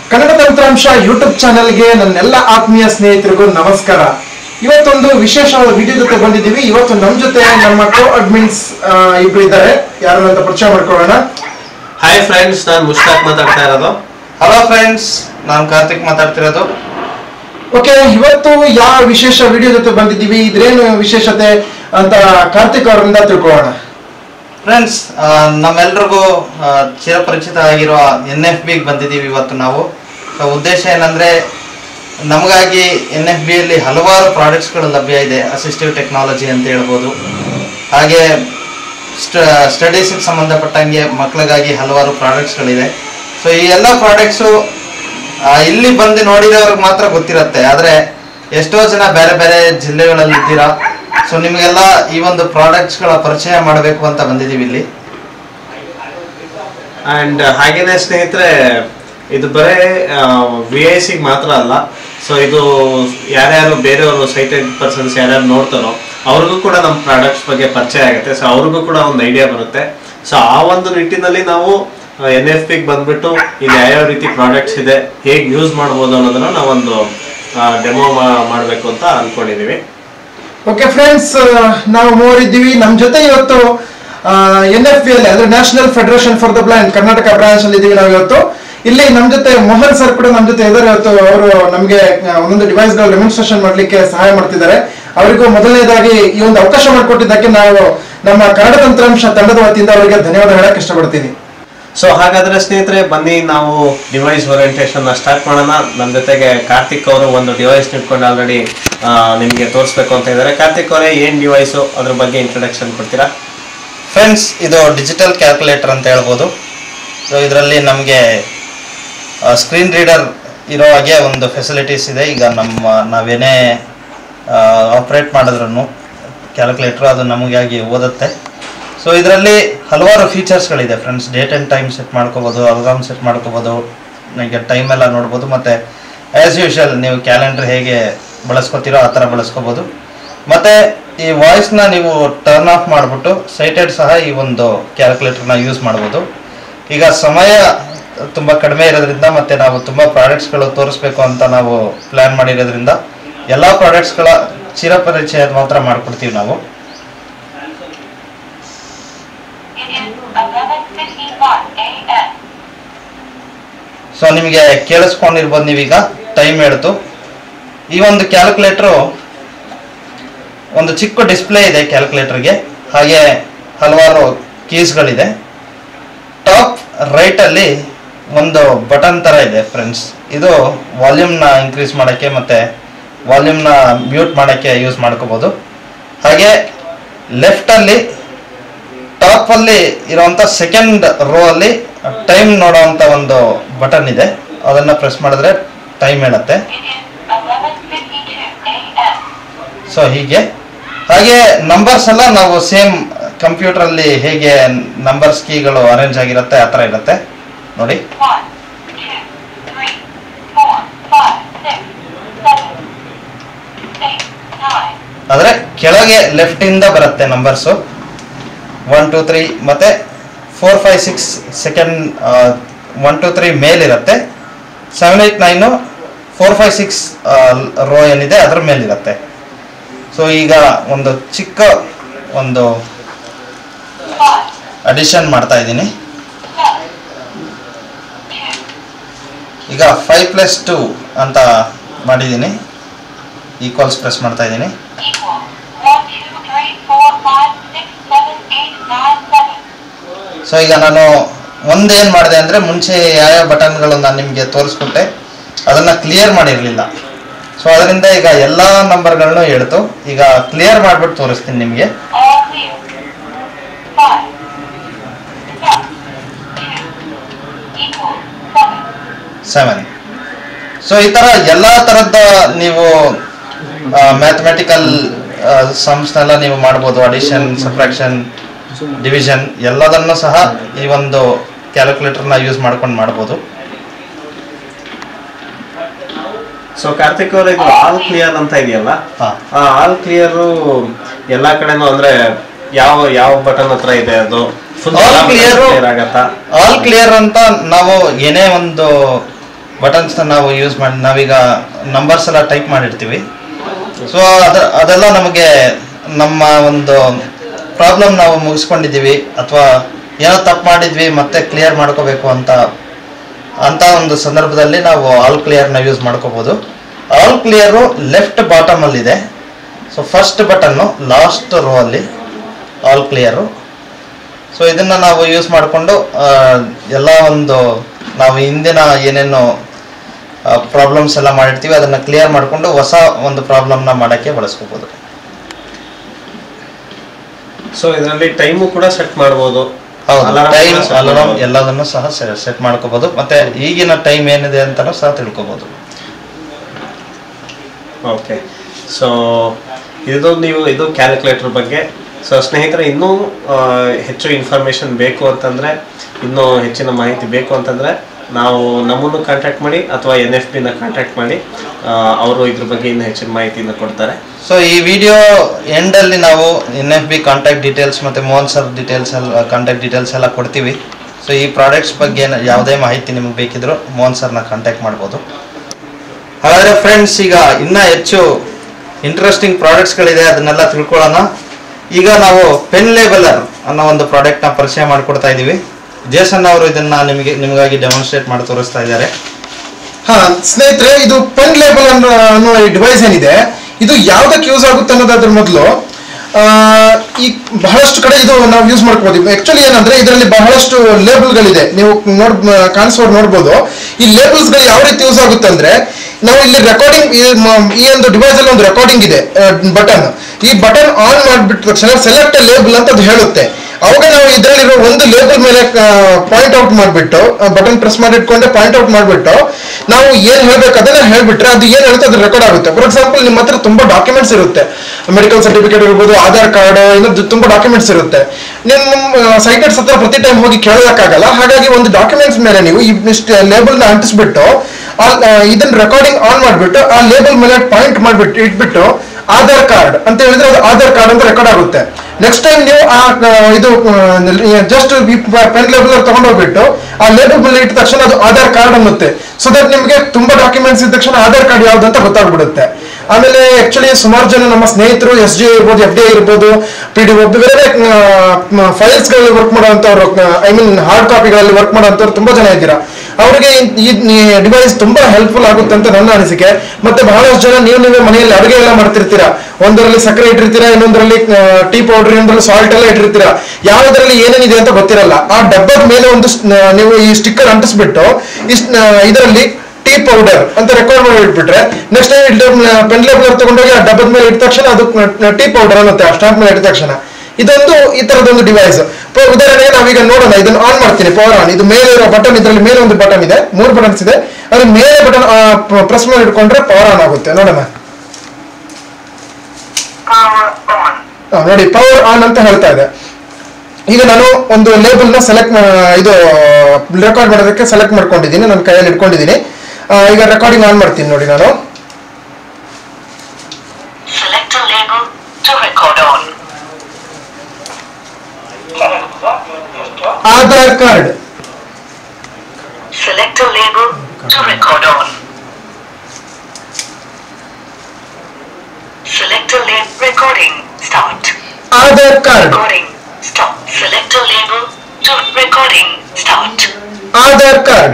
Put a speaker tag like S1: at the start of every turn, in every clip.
S1: ಕನ್ನಡ ತಂತ್ರಾಂಶ ಯೂಟ್ಯೂಬ್ ಚಾನೆಲ್ಗೆ ನನ್ನೆಲ್ಲ ಆತ್ಮೀಯ ಸ್ನೇಹಿತರಿಗೂ ನಮಸ್ಕಾರ ಇವತ್ತೊಂದು ವಿಶೇಷವಾದ ವಿಡಿಯೋ ಜೊತೆ ಬಂದಿದ್ದೀವಿ ಇವತ್ತು ನಮ್ಮ ಜೊತೆ ನಮ್ಮ ಕೋ ಅಡ್ಮಿನ್ಸ್ ಇಬ್ರು ಇದ್ದಾರೆ ಯಾರು ಅಂತ ಪರಿಚಯ ಮಾಡ್ಕೊಳ್ಳೋಣ
S2: ಹಾಯ್ ಫ್ರೆಂಡ್ಸ್ ನಾನು ಮುಷ್ತಾಕ್ ಮಾತಾಡ್ತಾ ಇರೋದು
S3: ಹಲೋ ಫ್ರೆಂಡ್ಸ್ ನಾನು ಕಾರ್ತಿಕ್ ಮಾತಾಡ್ತಿರೋದು
S1: ಓಕೆ ಇವತ್ತು ಯಾವ ವಿಶೇಷ ವಿಡಿಯೋ ಜೊತೆ ಬಂದಿದ್ದೀವಿ ಇದ್ರೇನು ವಿಶೇಷತೆ ಅಂತ ಕಾರ್ತಿಕ್ ಅವರಿಂದ ತಿಳ್ಕೊಳ್ಳೋಣ
S3: ಫ್ರೆಂಡ್ಸ್ ನಮ್ಮೆಲ್ರಿಗೂ ಆ, ಚಿರಪರಿಚಿತ ಆಗಿರೋ ಎನ್ ಎಫ್ ಬಿಗೆ ಬಂದಿದ್ದೀವಿ ಇವತ್ತು ನಾವು ಸೊ ಉದ್ದೇಶ ಏನಂದರೆ ನಮಗಾಗಿ ಎನ್ ಎಫ್ ಬಿಯಲ್ಲಿ ಹಲವಾರು ಪ್ರಾಡಕ್ಟ್ಸ್ಗಳು ಲಭ್ಯ ಇದೆ ಅಸಿಸ್ಟಿವ್ ಟೆಕ್ನಾಲಜಿ ಅಂತ ಹೇಳ್ಬೋದು ಹಾಗೆ ಸ್ಟಡೀಸಿಗೆ ಸಂಬಂಧಪಟ್ಟಂಗೆ ಮಕ್ಕಳಿಗಾಗಿ ಹಲವಾರು ಪ್ರಾಡಕ್ಟ್ಸ್ಗಳಿದೆ ಸೊ ಈ ಎಲ್ಲ ಪ್ರಾಡಕ್ಟ್ಸು ಇಲ್ಲಿ ಬಂದು ನೋಡಿರೋರ್ಗೆ ಮಾತ್ರ ಗೊತ್ತಿರುತ್ತೆ ಆದರೆ ಎಷ್ಟೋ ಜನ ಬೇರೆ ಬೇರೆ ಜಿಲ್ಲೆಗಳಲ್ಲಿ ಇದ್ದೀರಾ ಸೊ ನಿಮಗೆಲ್ಲ ಈ ಒಂದು ಪ್ರಾಡಕ್ಟ್ಸ್ಗಳ ಪರಿಚಯ ಮಾಡಬೇಕು ಅಂತ ಬಂದಿದ್ದೀವಿ ಇಲ್ಲಿ
S2: ಅಂಡ್ ಹಾಗೇನೆ ಸ್ನೇಹಿತರೆ ಇದು ಬರೇ ವಿ ಐ ಸಿಗೆ ಮಾತ್ರ ಅಲ್ಲ ಸೊ ಇದು ಯಾರ್ಯಾರು ಬೇರೆಯವರು ಸೈಟೆಡ್ ಪರ್ಸನ್ಸ್ ಯಾರ್ಯಾರು ನೋಡ್ತಾರೋ ಅವ್ರಿಗೂ ಕೂಡ ನಮ್ಮ ಪ್ರಾಡಕ್ಟ್ಸ್ ಬಗ್ಗೆ ಪರಿಚಯ ಆಗುತ್ತೆ ಸೊ ಅವ್ರಿಗೂ ಕೂಡ ಒಂದು ಐಡಿಯಾ ಬರುತ್ತೆ ಸೊ ಆ ಒಂದು ನಿಟ್ಟಿನಲ್ಲಿ ನಾವು ಎನ್ ಎಫ್ ಪಿಗೆ ಬಂದ್ಬಿಟ್ಟು ಇಲ್ಲಿ ಯಾವ್ಯಾವ ರೀತಿ ಪ್ರಾಡಕ್ಟ್ಸ್ ಇದೆ ಹೇಗೆ ಯೂಸ್ ಮಾಡ್ಬೋದು ಅನ್ನೋದನ್ನ ನಾವೊಂದು ಡೆಮೋ ಮಾಡಬೇಕು ಅಂತ ಅನ್ಕೊಂಡಿದೀವಿ
S1: ಓಕೆ ಫ್ರೆಂಡ್ಸ್ ನಾವು ಮೂವರಿದ್ದೀವಿ ನಮ್ಮ ಜೊತೆ ಇವತ್ತು ಎನ್ ಎಫ್ ಪಿ ಅಲ್ಲಿ ಅಂದ್ರೆ national federation for the blind Karnataka branch ಅಲ್ಲಿ ಇದ್ದೀವಿ ನಾವು ಇವತ್ತು ಇಲ್ಲಿ ನಮ್ಮ ಜೊತೆ ಮೋಹನ್ ಸರ್ ಕೂಡ ನಮ್ಮ ಜೊತೆ ಇದ್ದಾರೆ ಇವತ್ತು ಅವರು ನಮಗೆ ಒಂದೊಂದು ಡಿವೈಸ್ ಗಳು ಡೆಮಾನ್ಸ್ಟ್ರೇಷನ್ ಮಾಡ್ಲಿಕ್ಕೆ ಸಹಾಯ ಮಾಡ್ತಿದ್ದಾರೆ ಅವರಿಗೂ ಮೊದಲನೇದಾಗಿ ಈ ಒಂದು ಅವಕಾಶ ಮಾಡಿಕೊಟ್ಟಿದ್ದಕ್ಕೆ ನಾವು ನಮ್ಮ ಕನ್ನಡ ತಂತ್ರಾಂಶ ತಂಡದ ವತಿಯಿಂದ ಅವರಿಗೆ ಧನ್ಯವಾದ ಹೇಳಕ್ ಇಷ್ಟಪಡ್ತೀನಿ
S2: ಸೊ ಹಾಗಾದ್ರೆ ಸ್ನೇಹಿತರೆ ಬನ್ನಿ ನಾವು ಡಿವೈಸ್ ಓರಿಯಂಟೇಷನ್ ಸ್ಟಾರ್ಟ್ ಮಾಡೋಣ ನಮ್ಮ ಜೊತೆಗೆ ಕಾರ್ತಿಕ್ ಅವರು ಒಂದು ಡಿವೈಸ್ ಇಟ್ಕೊಂಡು ಆಲ್ರೆಡಿ ನಿಮಗೆ ತೋರಿಸ್ಬೇಕು ಅಂತ ಇದ್ದಾರೆ ಕಾರ್ತಿಕ್ ಅವರೇ ಏನ್ ಡಿವೈಸು ಅದ್ರ ಬಗ್ಗೆ ಇಂಟ್ರೊಡಕ್ಷನ್ ಕೊಡ್ತೀರಾ
S3: ಫ್ರೆಂಡ್ಸ್ ಇದು ಡಿಜಿಟಲ್ ಕ್ಯಾಲ್ಕುಲೇಟರ್ ಅಂತ ಹೇಳ್ಬೋದು ಸೊ ಇದರಲ್ಲಿ ನಮಗೆ ಸ್ಕ್ರೀನ್ ರೀಡರ್ ಇರೋ ಹಾಗೆ ಒಂದು ಫೆಸಿಲಿಟೀಸ್ ಇದೆ ಈಗ ನಮ್ಮ ನಾವೇನೇ ಆಪ್ರೇಟ್ ಮಾಡಿದ್ರು ಕ್ಯಾಲ್ಕುಲೇಟ್ರ್ ಅದು ನಮಗಾಗಿ ಓದುತ್ತೆ ಸೊ ಇದರಲ್ಲಿ ಹಲವಾರು ಫೀಚರ್ಸ್ಗಳಿದೆ friends date and time set ಮಾಡ್ಕೋಬೋದು ಅಲಾರ್ಮ್ ಸೆಟ್ ಮಾಡ್ಕೋಬೋದು ಈಗ ಟೈಮ್ ಎಲ್ಲ ನೋಡ್ಬೋದು ಮತ್ತು ಆ್ಯಸ್ ಯೂಶುವಲ್ ನೀವು ಕ್ಯಾಲೆಂಡರ್ ಹೇಗೆ ಬಳಸ್ಕೊತೀರೋ ಆ ಥರ ಬಳಸ್ಕೋಬೋದು ಮತ್ತು ಈ ವಾಯ್ಸ್ನ ನೀವು ಟರ್ನ್ ಆಫ್ ಮಾಡಿಬಿಟ್ಟು ಸೈಟೆಡ್ ಸಹ ಈ ಒಂದು ಕ್ಯಾಲ್ಕುಲೇಟರ್ನ ಯೂಸ್ ಮಾಡ್ಬೋದು ಈಗ ಸಮಯ ತುಂಬ ಕಡಿಮೆ ಇರೋದ್ರಿಂದ ಮತ್ತು ನಾವು ತುಂಬ ಪ್ರಾಡಕ್ಟ್ಸ್ಗಳು ತೋರಿಸ್ಬೇಕು ಅಂತ ನಾವು ಪ್ಲ್ಯಾನ್ ಮಾಡಿರೋದ್ರಿಂದ ಎಲ್ಲ ಪ್ರಾಡಕ್ಟ್ಸ್ಗಳ ಚಿರಪರಿಚಯ ಮಾತ್ರ ಮಾಡಿಕೊಡ್ತೀವಿ ನಾವು
S4: It is 11:51 a.m.
S3: ಸೊ ನಿಮಗೆ ಕೇಳಿಸ್ಕೊಂಡಿರ್ಬೋದು ನೀವೀಗ ಟೈಮ್ ಹೇಳ್ತು ಈ ಒಂದು ಕ್ಯಾಲ್ಕುಲೇಟ್ರು ಒಂದು ಚಿಕ್ಕ ಡಿಸ್ಪ್ಲೇ ಇದೆ ಕ್ಯಾಲ್ಕುಲೇಟರ್ಗೆ ಹಾಗೆ ಹಲವಾರು ಕೀಸ್ಗಳಿದೆ ಟಾಪ್ ರೈಟಲ್ಲಿ ಒಂದು ಬಟನ್ ಥರ ಇದೆ ಫ್ರೆಂಡ್ಸ್ ಇದು ವಾಲ್ಯೂಮ್ನ ಇನ್ಕ್ರೀಸ್ ಮಾಡೋಕ್ಕೆ ಮತ್ತು ವಾಲ್ಯೂಮ್ನ ಮ್ಯೂಟ್ ಮಾಡೋಕ್ಕೆ ಯೂಸ್ ಮಾಡ್ಕೋಬೋದು ಹಾಗೆ ಲೆಫ್ಟಲ್ಲಿ ಟಾಪಲ್ಲಿ ಇರುವಂಥ ಸೆಕೆಂಡ್ ರೋ ಅಲ್ಲಿ ಟೈಮ್ ನೋಡೋವಂಥ ಒಂದು ಬಟನ್ ಇದೆ ಅದನ್ನು ಪ್ರೆಸ್ ಮಾಡಿದ್ರೆ ಟೈಮ್ ಹೇಳುತ್ತೆ
S4: It is 11:52 a.m.
S3: ಸೊ ಹೀಗೆ ಹಾಗೆ ನಂಬರ್ಸ್ ಎಲ್ಲ ನಾವು ಸೇಮ್ ಕಂಪ್ಯೂಟ್ರಲ್ಲಿ ಹೇಗೆ ನಂಬರ್ಸ್ ಕೀಗಳು ಅರೇಂಜ್ ಆಗಿರುತ್ತೆ ಆ ಥರ ಇರುತ್ತೆ ನೋಡಿ
S4: 1, 2, 3, 4, 5, 6, 7, 8, 9,
S3: ಆದರೆ ಕೆಳಗೆ ಲೆಫ್ಟಿಂದ ಬರುತ್ತೆ ನಂಬರ್ಸು ಒನ್ ಟು ತ್ರೀ ಮತ್ತು four five six second one two three ಮೇಲಿರುತ್ತೆ seven eight nine four five six row ಏನಿದೆ ಅದ್ರ ಮೇಲಿರುತ್ತೆ ಸೊ ಈಗ ಒಂದು ಚಿಕ್ಕ ಒಂದು
S4: 5,
S3: ಅಡಿಷನ್ ಮಾಡ್ತಾ ಇದ್ದೀನಿ
S4: 7, 2,
S3: ಈಗ ಫೈವ್ ಪ್ಲಸ್ ಟು ಅಂತ ಮಾಡಿದ್ದೀನಿ ಈಕ್ವಲ್ಸ್ ಪ್ರೆಸ್ ಮಾಡ್ತಾ ಇದ್ದೀನಿ
S4: equals 1, 2, 3, 4, 5, 6, 7, 8, 9, 7.
S3: ಸೊ ಈಗ ನಾನು ಒಂದೇನು ಮಾಡಿದೆ ಅಂದರೆ ಮುಂಚೆ ಯಾವ್ಯಾವ ಬಟನ್ಗಳು ನಾನು ನಿಮಗೆ ತೋರಿಸ್ಕೊಟ್ಟೆ ಅದನ್ನು ಕ್ಲಿಯರ್ ಮಾಡಿರಲಿಲ್ಲ ಸೊ ಅದರಿಂದ ಈಗ ಎಲ್ಲ ನಂಬರ್ಗಳನ್ನು ಹೇಳ್ತು ಈಗ ಕ್ಲಿಯರ್ ಮಾಡಿಬಿಟ್ಟು ತೋರಿಸ್ತೀನಿ ನಿಮಗೆ
S4: All clear. 5, 7, 2, equals 7.
S3: Seven so ಈ ಥರ ಎಲ್ಲ ಥರದ ನೀವು ಮ್ಯಾಥಮೆಟಿಕಲ್ ಸಮ್ಸ್ನೆಲ್ಲ ನೀವು ಮಾಡ್ಬೋದು ಅಡಿಷನ್ ಸಬ್ಟ್ರಾಕ್ಷನ್ ಡಿವಿಷನ್ ಎಲ್ಲದನ್ನು ಸಹ ಈ ಒಂದು ಕ್ಯಾಲ್ಕುಲೇಟರ್ನ ಯೂಸ್ ಮಾಡ್ಕೊಂಡು ಮಾಡ್ಬೋದು
S2: ಸೊ ಕಾರ್ತಿಕ್ ಅವರು ಇದು ಆಲ್ ಕ್ಲಿಯರ್ ಅಂತ ಇದೆಯಲ್ಲ
S3: ಹಾಂ
S2: ಆ ಆಲ್ ಕ್ಲಿಯರ್ ಎಲ್ಲಾ ಕಡೆನೂ ಅಂದ್ರೆ ಯಾವ ಯಾವ ಬಟನ್ ಹತ್ರ ಇದೆ ಅದು ಫುಲ್
S3: All clear-
S2: ಕ್ಲಿಯರ್ ಆಗತ್ತಾ
S3: ಆಲ್ ಕ್ಲಿಯರ್ ಅಂತ ನಾವು ಏನೇ ಒಂದು ಬಟನ್ಸ್ನ ನಾವು ಯೂಸ್ ಮಾಡಿ ನಾವೀಗ ನಂಬರ್ಸ್ ಎಲ್ಲ ಟೈಪ್ ಮಾಡಿರ್ತೀವಿ ಸೊ ಅದ ಅದೆಲ್ಲ ನಮಗೆ ನಮ್ಮ ಒಂದು ಪ್ರಾಬ್ಲಮ್ ನಾವು ಮುಗಿಸ್ಕೊಂಡಿದ್ದೀವಿ ಅಥವಾ ಏನೋ ತಪ್ಪು ಮಾಡಿದ್ವಿ ಮತ್ತೆ ಕ್ಲಿಯರ್ ಮಾಡ್ಕೋಬೇಕು ಅಂತ ಅಂತ ಒಂದು ಸಂದರ್ಭದಲ್ಲಿ ನಾವು ಆಲ್ ಕ್ಲಿಯರ್ನ ಯೂಸ್ ಮಾಡ್ಕೋಬೋದು ಆಲ್ ಕ್ಲಿಯರು ಲೆಫ್ಟ್ ಬಾಟಮಲ್ಲಿದೆ so first button last row ಅಲ್ಲಿ ಆಲ್ ಕ್ಲಿಯರು ಸೊ ಇದನ್ನು ನಾವು ಯೂಸ್ ಮಾಡಿಕೊಂಡು ಎಲ್ಲ ಒಂದು ನಾವು ಹಿಂದಿನ ಏನೇನು ಪ್ರಾಬ್ಲಮ್ಸ್ ಎಲ್ಲ ಮಾಡಿರ್ತೀವಿ ಅದನ್ನು ಕ್ಲಿಯರ್ ಮಾಡಿಕೊಂಡು ಹೊಸ ಒಂದು ಪ್ರಾಬ್ಲಮ್ನ ಮಾಡೋಕ್ಕೆ ಬಳಸ್ಕೋಬೋದು
S2: ಸೊ ಇದರಲ್ಲಿ ಟೈಮು ಕೂಡ ಸೆಟ್ ಮಾಡ್ಬೋದು
S3: ಹೌದು
S2: Alarm
S3: ಟೈಮ್
S2: ಕೂಡ set
S3: ಅಲಾರಾಮ್
S2: ಮಾಡ್ಬೋದು.
S3: ಎಲ್ಲದನ್ನು ಸಹ ಸೆಟ್ ಮಾಡ್ಕೋಬೋದು ಮತ್ತೆ ಈಗಿನ ಟೈಮ್ ಏನಿದೆ ಅಂತಲೂ ಸಹ ತಿಳ್ಕೊಬೋದು
S2: ಓಕೆ ಸೊ ಇದು ನೀವು ಇದು ಕ್ಯಾಲ್ಕುಲೇಟರ್ ಬಗ್ಗೆ ಸೊ ಸ್ನೇಹಿತರೆ ಇನ್ನೂ ಆ, ಹೆಚ್ಚು ಇನ್ಫಾರ್ಮೇಷನ್ ಬೇಕು ಅಂತಂದರೆ ಇನ್ನೂ ಹೆಚ್ಚಿನ ಮಾಹಿತಿ ಬೇಕು ಅಂತಂದರೆ ನಾವು ನಮ್ಮನ್ನು ಕಾಂಟ್ಯಾಕ್ಟ್ ಮಾಡಿ ಅಥವಾ ಎನ್ ಎಫ್ ಬಿನ ಕಾಂಟ್ಯಾಕ್ಟ್ ಮಾಡಿ ಅವರು ಇದ್ರ ಬಗ್ಗೆ ಇನ್ನೂ ಹೆಚ್ಚಿನ ಮಾಹಿತಿನ ಕೊಡ್ತಾರೆ
S3: ಸೊ ಈ ವಿಡಿಯೋ ಎಂಡಲ್ಲಿ ನಾವು N F B contact details ಮತ್ತು ಮೋಹನ್ ಸರ್ ಡೀಟೇಲ್ಸ್ ಎಲ್ಲ ಕಾಂಟ್ಯಾಕ್ಟ್ ಡೀಟೇಲ್ಸ್ ಎಲ್ಲ ಕೊಡ್ತೀವಿ ಸೊ ಈ ಪ್ರಾಡಕ್ಟ್ಸ್ ಬಗ್ಗೆ ಏನ- ಯಾವುದೇ ಮಾಹಿತಿ ನಿಮಗೆ ಬೇಕಿದ್ರೂ ಮೋಹನ್ ಸರ್ನ ಕಾಂಟ್ಯಾಕ್ಟ್ ಮಾಡ್ಬೋದು ಹಾಗಾದರೆ ಫ್ರೆಂಡ್ಸ್ ಈಗ ಇನ್ನೂ ಹೆಚ್ಚು ಇಂಟ್ರೆಸ್ಟಿಂಗ್ ಪ್ರಾಡಕ್ಟ್ಸ್ಗಳಿದೆ ಅದನ್ನೆಲ್ಲ ತಿಳ್ಕೊಳ್ಳೋಣ ಈಗ ನಾವು ಪೆನ್ ಲೇಬಲರ್ ಅನ್ನೋ ಒಂದು ಪ್ರಾಡಕ್ಟ್ನ ಪರಿಚಯ ಮಾಡಿಕೊಡ್ತಾ ಇದ್ದೀವಿ ಜೇಸನ್ ಅವರು ಇದನ್ನ ನಿಮಗೆ ನಿಮಗಾಗಿ ಡೆಮಾನ್ಸ್ಟ್ರೇಟ್ ಮಾಡಿ ತೋರಿಸ್ತಾ ಇದ್ದಾರೆ
S1: ಹಾ ಸ್ನೇಹಿತರೆ ಇದು ಪೆನ್ ಲೇಬಲ್ ಅನ್ನೋ ಅನ್ನೋ ಈ ಡಿವೈಸ್ ಏನಿದೆ ಇದು ಯಾವ್ದಕ್ಕೆ ಯೂಸ್ ಆಗುತ್ತೆ ಅನ್ನೋದಾದ್ರ ಮೊದಲು ಈ ಬಹಳಷ್ಟು ಕಡೆ ಇದು ನಾವು ಯೂಸ್ ಮಾಡ್ಕೋಬೋದು ಆಕ್ಚುಲಿ ಏನಂದ್ರೆ ಇದರಲ್ಲಿ ಬಹಳಷ್ಟು ಲೇಬಲ್ಗಳಿದೆ ನೀವು ನೋಡ್ ಕಾಣಿಸೋರು ನೋಡ್ಬೋದು ಈ ಲೇಬಲ್ಸ್ಗಳು ಯಾವ ರೀತಿ ಯೂಸ್ ಆಗುತ್ತೆ ಅಂದ್ರೆ ನಾವು ಇಲ್ಲಿ ರೆಕಾರ್ಡಿಂಗ್ ಈ ಒಂದು ಡಿವೈಸ್ ಅಲ್ಲಿ ಒಂದು ರೆಕಾರ್ಡಿಂಗ್ ಇದೆ ಬಟನ್ ಈ ಬಟನ್ ಆನ್ ಮಾಡಿಬಿಟ್ಟ ತಕ್ಷಣ ಸೆಲೆಕ್ಟ್ ಲೇಬಲ್ ಅಂತ ಅದು ಹೇಳುತ್ತೆ ಅವಾಗ ನಾವು ಇದರಲ್ಲಿರೋ ಒಂದು ಲೇಬಲ್ ಮೇಲೆ ಪಾಯಿಂಟ್ ಔಟ್ ಮಾಡಿಬಿಟ್ಟು ಬಟನ್ ಪ್ರೆಸ್ ಮಾಡಿ ಇಟ್ಕೊಂಡೆ ಪಾಯಿಂಟ್ ಔಟ್ ಮಾಡಿಬಿಟ್ಟು ನಾವು ಏನ್ ಹೇಳ್ಬೇಕು ಅದನ್ನ ಹೇಳ್ಬಿಟ್ರೆ ಅದು ಏನ್ ಹೇಳುತ್ತೆ ಅದು ರೆಕಾರ್ಡ್ ಆಗುತ್ತೆ ಫಾರ್ ಎಕ್ಸಾಂಪಲ್ ನಿಮ್ಮ ಹತ್ರ ತುಂಬಾ ಡಾಕ್ಯುಮೆಂಟ್ಸ್ ಇರುತ್ತೆ ಮೆಡಿಕಲ್ ಸರ್ಟಿಫಿಕೇಟ್ ಇರ್ಬೋದು ಆಧಾರ್ ಕಾರ್ಡ್ ಇನ್ನೊಂದು ತುಂಬಾ ಡಾಕ್ಯುಮೆಂಟ್ಸ್ ಇರುತ್ತೆ ನಿಮ್ಮ ಸೈಟೆಡ್ಸ್ ಹತ್ರ ಪ್ರತಿ ಟೈಮ್ ಹೋಗಿ ಕೇಳೋದಕ್ಕಾಗಲ್ಲ ಹಾಗಾಗಿ ಒಂದು ಡಾಕ್ಯುಮೆಂಟ್ಸ್ ಮೇಲೆ ನೀವು ಇಷ್ಟು ಲೇಬಲ್ನ ಅಂಟಿಸ್ಬಿಟ್ಟು ಆ ಆ, ಇದನ್ನ ರೆಕಾರ್ಡಿಂಗ್ ಆನ್ ಮಾಡಿಬಿಟ್ಟು ಆ ಲೇಬಲ್ ಮೇಲೆ ಪಾಯಿಂಟ್ ಮಾಡಿಬಿಟ್ಟು ಇಟ್ಬಿಟ್ಟು ಆಧಾರ್ ಕಾರ್ಡ್ ಅಂತ ಹೇಳಿದ್ರೆ ಅದು ಆಧಾರ್ ಕಾರ್ಡ್ ಅಂತ ರೆಕಾರ್ಡ್ ಆಗುತ್ತೆ ನೆಕ್ಸ್ಟ್ ಟೈಮ್ ನೀವು ಆ ಆ, ಇದು ಜಸ್ಟ್ ಪೆನ್ ಲೇಬಲ್ ತಗೊಂಡೋಗ್ಬಿಟ್ಟು ಆ ಲೇಬಲ್ ಮೇಲೆ ಇಟ್ಟ ತಕ್ಷಣ ಅದು ಆಧಾರ್ ಕಾರ್ಡ್ ಅನ್ನುತ್ತೆ ಸೊ ದಟ್ ನಿಮಗೆ ತುಂಬಾ ಡಾಕ್ಯುಮೆಂಟ್ಸ್ ಇದ್ದ ತಕ್ಷಣ ಆಧಾರ್ ಕಾರ್ಡ್ ಯಾವ್ದು ಅಂತ ಗೊತ್ತಾಗ್ಬಿಡುತ್ತೆ ಆಮೇಲೆ ಆಕ್ಚುಲಿ ಸುಮಾರು ಜನ ನಮ್ಮ ಸ್ನೇಹಿತರು ಎಸ್ ಡಿ ಇರ್ಬೋದು ಎಫ್ ಡಿ ಇರ್ಬೋದು ಪಿ ಡಿ ಬೇರೆ ಫೈಲ್ಸ್ ಗಳಲ್ಲಿ ವರ್ಕ್ ಮಾಡುವಂತವ್ರು ಐ ಮೀನ್ ಹಾರ್ಡ್ ಕಾಪಿಗಳಲ್ಲಿ ವರ್ಕ್ ಮಾಡುವಂತವ್ರು ತುಂಬಾ ಜನ ಇದ್ದೀರಾ ಅವರಿಗೆ ಈ ಡಿವೈಸ್ ತುಂಬಾ ಹೆಲ್ಪ್ಫುಲ್ ಆಗುತ್ತೆ ಅಂತ ನನ್ನ ಅನಿಸಿಕೆ ಮತ್ತೆ ಬಹಳಷ್ಟು ಜನ ನೀವು ನೀವೇ ಮನೆಯಲ್ಲಿ ಅಡುಗೆ ಎಲ್ಲ ಮಾಡ್ತಿರ್ತೀರಾ ಒಂದರಲ್ಲಿ ಸಕ್ಕರೆ ಇಟ್ಟಿರ್ತೀರಾ ಇನ್ನೊಂದರಲ್ಲಿ ಟೀ ಪೌಡರ್ ಇನ್ನೊಂದರಲ್ಲಿ ಸಾಲ್ಟ್ ಎಲ್ಲ ಇಟ್ಟಿರ್ತೀರಾ ಯಾವ್ದ್ರಲ್ಲಿ ಏನೇನಿದೆ ಅಂತ ಗೊತ್ತಿರಲ್ಲ ಆ ಡಬ್ಬದ ಮೇಲೆ ಒಂದು ಸ್- ನೀವು ಈ ಸ್ಟಿಕ್ಕರ್ ಅಂಟಿಸ್ಬಿಟ್ಟು ಇಸ್ ಇದರಲ್ಲಿ ಟೀ ಪೌಡರ್ ಅಂತ ರೆಕಾರ್ಡ್ ಮಾಡಿ ಇಟ್ಬಿಟ್ರೆ ನೆಕ್ಸ್ಟ್ ಟೈಮ್ ಪೆನ್ ಲೇಬಲ್ ತಗೊಂಡೋಗಿ ಆ ಡಬ್ಬದ ಮೇಲೆ ಇಟ್ಟ ತಕ್ಷಣ ಅದು ಟೀ ಪೌಡರ್ ಅನ್ನುತ್ತೆ ಆ ಸ್ಟಾಂಪ್ ಮೇಲೆ ಇಟ್ಟ ತಕ್ಷಣ ಇದೊಂದು ಈ ತರದೊಂದು ಡಿವೈಸ್ ಉದಾಹರಣೆಗೆ ನಾವೀಗ ನೋಡೋಣ ಇದನ್ನು ಆನ್ ಮಾಡ್ತೀನಿ ಪವರ್ ಆನ್ ಇದು ಮೇಲೆ ಇರೋ ಬಟನ್ ಇದರಲ್ಲಿ ಮೇಲೆ ಒಂದು ಬಟನ್ ಇದೆ ಮೂರು ಬಟನ್ಸ್ ಇದೆ ಅದ್ರ ಮೇಲೆ ಬಟನ್ ಪ್ರೆಸ್ ಮಾಡಿ ಇಟ್ಕೊಂಡ್ರೆ ಪವರ್ ಆನ್ ಆಗುತ್ತೆ ನೋಡೋಣ
S4: Power on.
S1: ಆ, ನೋಡಿ ಪವರ್ ಆನ್ ಅಂತ ಹೇಳ್ತಾ ಇದೆ ಈಗ ನಾನು ಒಂದು ಲೇಬಲ್ ನ ಸೆಲೆಕ್ಟ್ ಇದು ರೆಕಾರ್ಡ್ ಮಾಡೋದಕ್ಕೆ ಸೆಲೆಕ್ಟ್ ಮಾಡ್ಕೊಂಡಿದ್ದೀನಿ ನನ್ನ ಕೈಯಲ್ಲಿ ಇಟ್ಕೊಂಡಿದ್ದೀನಿ ಆ, ಈಗ ರೆಕಾರ್ಡಿಂಗ್ ಆನ್ ಮಾಡ್ತೀನಿ ನೋಡಿ ನಾನು
S4: Select a label to record on.
S1: Aadhaar card
S4: Select a label to record on. Select a label. Recording. Start.
S1: Aadhaar card
S4: Recording. Stop. Select a label to recording. Start.
S1: Aadhaar card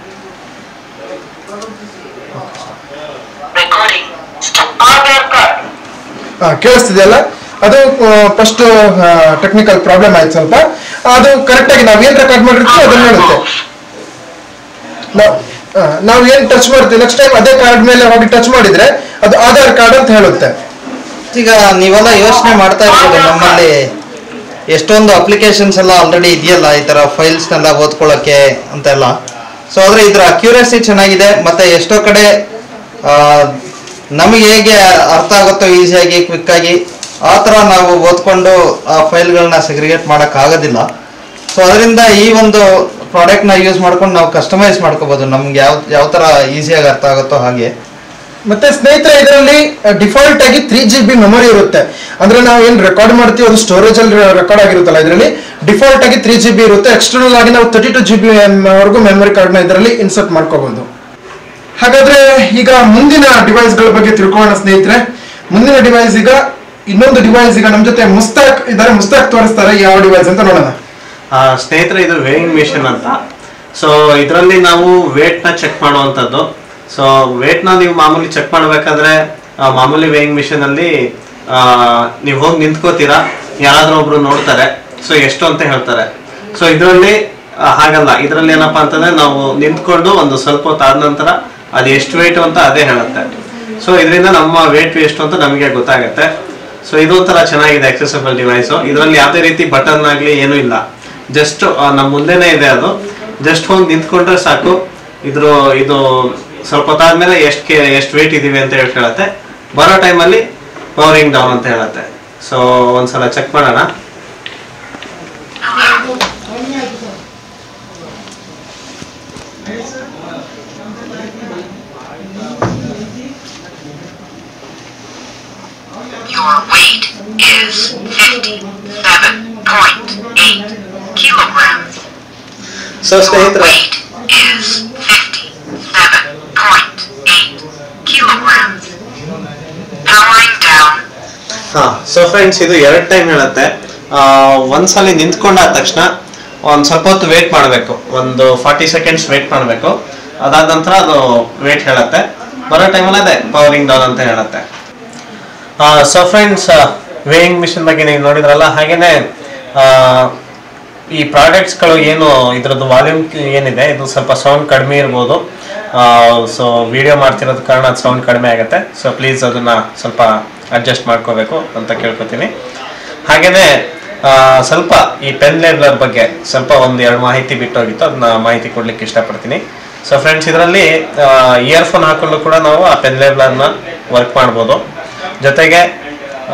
S4: Recording. Stop. Aadhaar card.
S1: ಆ, ಕೇಳಿಸ್ತಿದೆಯಲ್ಲ ಅದು first technical problem ಆಯ್ತು ಸ್ವಲ್ಪ ಅದು ಕರೆಕ್ಟಾಗಿ ನಾವೇನು record ಮಾಡಿರ್ತೀವಿ ಅದನ್ನ
S4: Aadhaar
S1: ಹೇಳುತ್ತೆ
S4: off.
S1: ನಾವು ನಾವು ಏನು ಟಚ್ ಮಾಡ್ತೀವಿ ನೆಕ್ಸ್ಟ್ ಟೈಮ್ ಅದೇ ಕಾರ್ಡ್ ಮೇಲೆ ಹೋಗಿ ಟಚ್ ಮಾಡಿದ್ರೆ ಅದು ಆಧಾರ್ ಕಾರ್ಡ್ ಅಂತ ಹೇಳುತ್ತೆ
S3: ಈಗ ನೀವೆಲ್ಲ ಯೋಚನೆ ಮಾಡ್ತಾ ಇರ್ಬೋದು ನಮ್ಮಲ್ಲಿ ಎಷ್ಟೊಂದು ಅಪ್ಲಿಕೇಶನ್ಸ್ ಎಲ್ಲ ಆಲ್ರೆಡಿ ಇದೆಯಲ್ಲ ಈ ಥರ ಫೈಲ್ಸ್ನೆಲ್ಲ ಓದ್ಕೊಳ್ಳೋಕ್ಕೆ ಅಂತೆಲ್ಲ ಸೊ ಆದರೆ ಇದರ ಅಕ್ಯುರಸಿ ಚೆನ್ನಾಗಿದೆ ಮತ್ತು ಎಷ್ಟೋ ಕಡೆ ಆ, ನಮಗೆ ಹೇಗೆ ಅರ್ಥ ಆಗುತ್ತೋ ಈಸಿಯಾಗಿ ಕ್ವಿಕ್ಕಾಗಿ ಆ ಥರ ನಾವು ಓದ್ಕೊಂಡು ಆ ಫೈಲ್ಗಳನ್ನ ಸೆಗ್ರಿಗೇಟ್ ಮಾಡೋಕ್ಕಾಗೋದಿಲ್ಲ ಸೊ ಅದರಿಂದ ಈ ಒಂದು ಪ್ರಾಡಕ್ಟ್ನ ಯೂಸ್ ಮಾಡ್ಕೊಂಡು ನಾವು ಕಸ್ಟಮೈಸ್ ಮಾಡ್ಕೋಬೋದು ನಮ್ಗೆ ಯಾವ ಯಾವ ಥರ ಈಸಿಯಾಗಿ ಅರ್ಥ ಆಗುತ್ತೋ ಹಾಗೆ
S1: ಮತ್ತೆ ಸ್ನೇಹಿತರೆ ಇದರಲ್ಲಿ ಡಿಫಾಲ್ಟ್ ಆಗಿ ತ್ರೀ ಜಿ ಬಿ ಮೆಮೊರಿ ಇರುತ್ತೆ ಅಂದ್ರೆ ನಾವು ಏನ್ ರೆಕಾರ್ಡ್ ಮಾಡ್ತೀವಿ ಅದು ಸ್ಟೋರೇಜ್ ಅಲ್ಲಿ ರೆಕಾರ್ಡ್ ಆಗಿರುತ್ತಲ್ಲ ಇದರಲ್ಲಿ ಡಿಫಾಲ್ಟ್ ಆಗಿ ತ್ರೀ ಜಿ ಬಿ ಇರುತ್ತೆ ಎಕ್ಸ್ಟರ್ನಲ್ ಆಗಿ ನಾವು ತರ್ಟಿ ಟು ಜಿ ಬಿ ವರೆಗೂ ಮೆಮೊರಿ ಕಾರ್ಡ್ ನ ಇದರಲ್ಲಿ ಇನ್ಸರ್ಟ್ ಮಾಡ್ಕೋಬಹುದು ಹಾಗಾದ್ರೆ ಈಗ ಮುಂದಿನ ಡಿವೈಸ್ ಗಳ ಬಗ್ಗೆ ತಿಳ್ಕೊಳ್ಳೋಣ ಸ್ನೇಹಿತರೆ ಮುಂದಿನ ಡಿವೈಸ್ ಈಗ ಇನ್ನೊಂದು ಡಿವೈಸ್ ಈಗ ನಮ್ ಜೊತೆ ಮುಸ್ತಾಕ್ ಇದ್ದಾರೆ ಮುಸ್ತಾಕ್ ತೋರಿಸ್ತಾರೆ ಯಾವ ಡಿವೈಸ್ ಅಂತ ನೋಡೋಣ
S2: ಆ, ಸ್ನೇಹಿತರೆ ಇದು ವೇಯಿಂಗ್ ಮಿಷನ್ ಅಂತ ಸೊ ಇದರಲ್ಲಿ ನಾವು ವೇಟ್ ನ ಚೆಕ್ ಮಾಡುವಂತದ್ದು ಸೊ ವೇಟ್ ನ ನೀವು ಮಾಮೂಲಿ ಚೆಕ್ ಮಾಡ್ಬೇಕಾದ್ರೆ ಆ, ಮಾಮೂಲಿ ವೇಯಿಂಗ್ ಮಿಷನ್ ಅಲ್ಲಿ ಆ, ನೀವು ಹೋಗಿ ನಿಂತ್ಕೋತೀರಾ ಯಾರಾದ್ರೂ ಒಬ್ರು ನೋಡ್ತಾರೆ ಸೊ ಎಷ್ಟು ಅಂತ ಹೇಳ್ತಾರೆ ಸೊ ಇದರಲ್ಲಿ ಹಾಗಲ್ಲ ಇದರಲ್ಲಿ ಏನಪ್ಪಾ ಅಂತಂದ್ರೆ ನಾವು ನಿಂತ್ಕೊಂಡು ಒಂದು ಸ್ವಲ್ಪ ಹೊತ್ತು ಆದ ನಂತರ ಅದು ಎಷ್ಟು ವೇಟ್ ಅಂತ ಅದೇ ಹೇಳುತ್ತೆ ಸೊ ಇದರಿಂದ ನಮ್ಮ ವೇಟ್ ಎಷ್ಟು ಅಂತ ನಮಗೆ ಗೊತ್ತಾಗುತ್ತೆ ಸೊ ಇದು ಒಂಥರ ಚೆನ್ನಾಗಿದೆ accessible ಡಿವೈಸ್ ಇದರಲ್ಲಿ ಯಾವುದೇ ರೀತಿ ಬಟನ್ ಆಗ್ಲಿ ಏನೂ ಇಲ್ಲ ಜಸ್ಟ್ ನಮ್ಮ ಮುಂದೆನೇ ಇದೆ ಅದು ಜಸ್ಟ್ ಹೋಗಿ ನಿಂತ್ಕೊಂಡ್ರೆ ಸಾಕು ಇದ್ರ ಇದು ಸ್ವಲ್ಪ ಹೊತ್ತಾದ್ಮೇಲೆ ಎಷ್ಟು ಕೆ ಎಷ್ಟು ವೇಟ್ ಇದೀವಿ ಅಂತ ಹೇಳಿ ಹೇಳುತ್ತೆ ಬರೋ ಟೈಮಲ್ಲಿ ಪವರಿಂಗ್ ಡೌನ್ ಅಂತ ಹೇಳುತ್ತೆ ಸೊ ಒಂದ್ಸಲ ಚೆಕ್ ಮಾಡೋಣ
S5: Your weight is 57.8 kilograms.
S2: So
S5: Your
S2: ಸ್ನೇಹಿತರೆ
S5: weight is 57.8 kilograms. Powering down.
S2: ಹಾ ಸೊ ಫ್ರೆಂಡ್ಸ್ ಇದು ಎರಡು ಟೈಮ್ ಹೇಳುತ್ತೆ ಆ, ಒಂದ್ಸಲಿ ನಿಂತ್ಕೊಂಡಾದ ತಕ್ಷಣ ಒಂದ್ ಸ್ವಲ್ಪ ಹೊತ್ತು ವೇಟ್ ಮಾಡಬೇಕು ಒಂದು ಫಾರ್ಟಿ ಸೆಕೆಂಡ್ಸ್ ವೇಟ್ ಮಾಡಬೇಕು ಅದಾದ ನಂತರ ಅದು ವೇಟ್ ಹೇಳುತ್ತೆ ಬರೋ ಟೈಮಲ್ಲಿ ಅದೇ ಪವರಿಂಗ್ ಡೌನ್ ಅಂತ ಹೇಳುತ್ತೆ ಸೊ ಫ್ರೆಂಡ್ಸ್ ವೇಯಿಂಗ್ ಮಿಷಿನ್ ಬಗ್ಗೆ ನೀವು ನೋಡಿದ್ರಲ್ಲ ಹಾಗೇನೆ ಆ, ಈ ಪ್ರಾಡಕ್ಟ್ಸ್ಗಳು ಏನು ಇದ್ರದ್ದು ವಾಲ್ಯೂಮ್ ಏನಿದೆ ಇದು ಸ್ವಲ್ಪ ಸೌಂಡ್ ಕಡಿಮೆ ಇರ್ಬೋದು ಸೊ ವಿಡಿಯೋ ಮಾಡ್ತಿರೋದ್ ಕಾರಣ ಸೌಂಡ್ ಕಡಿಮೆ ಆಗುತ್ತೆ ಸೊ ಪ್ಲೀಸ್ ಅದನ್ನ ಸ್ವಲ್ಪ ಅಡ್ಜಸ್ಟ್ ಮಾಡ್ಕೋಬೇಕು ಅಂತ ಕೇಳ್ಕೊತೀನಿ ಹಾಗೇನೆ ಆ, ಸ್ವಲ್ಪ ಈ ಪೆನ್ ಲೇಬ್ಲರ್ ಬಗ್ಗೆ ಸ್ವಲ್ಪ ಒಂದು ಎರಡು ಮಾಹಿತಿ ಬಿಟ್ಟೋಗಿತ್ತು ಅದನ್ನ ಮಾಹಿತಿ ಕೊಡ್ಲಿಕ್ಕೆ ಇಷ್ಟಪಡ್ತೀನಿ ಸೊ ಫ್ರೆಂಡ್ಸ್ ಇದರಲ್ಲಿ ಇಯರ್ಫೋನ್ ಹಾಕೊಂಡು ಕೂಡ ನಾವು ಆ ಪೆನ್ ಲೇಬ್ಲರ್ನ ವರ್ಕ್ ಮಾಡ್ಬೋದು ಜೊತೆಗೆ ಆ,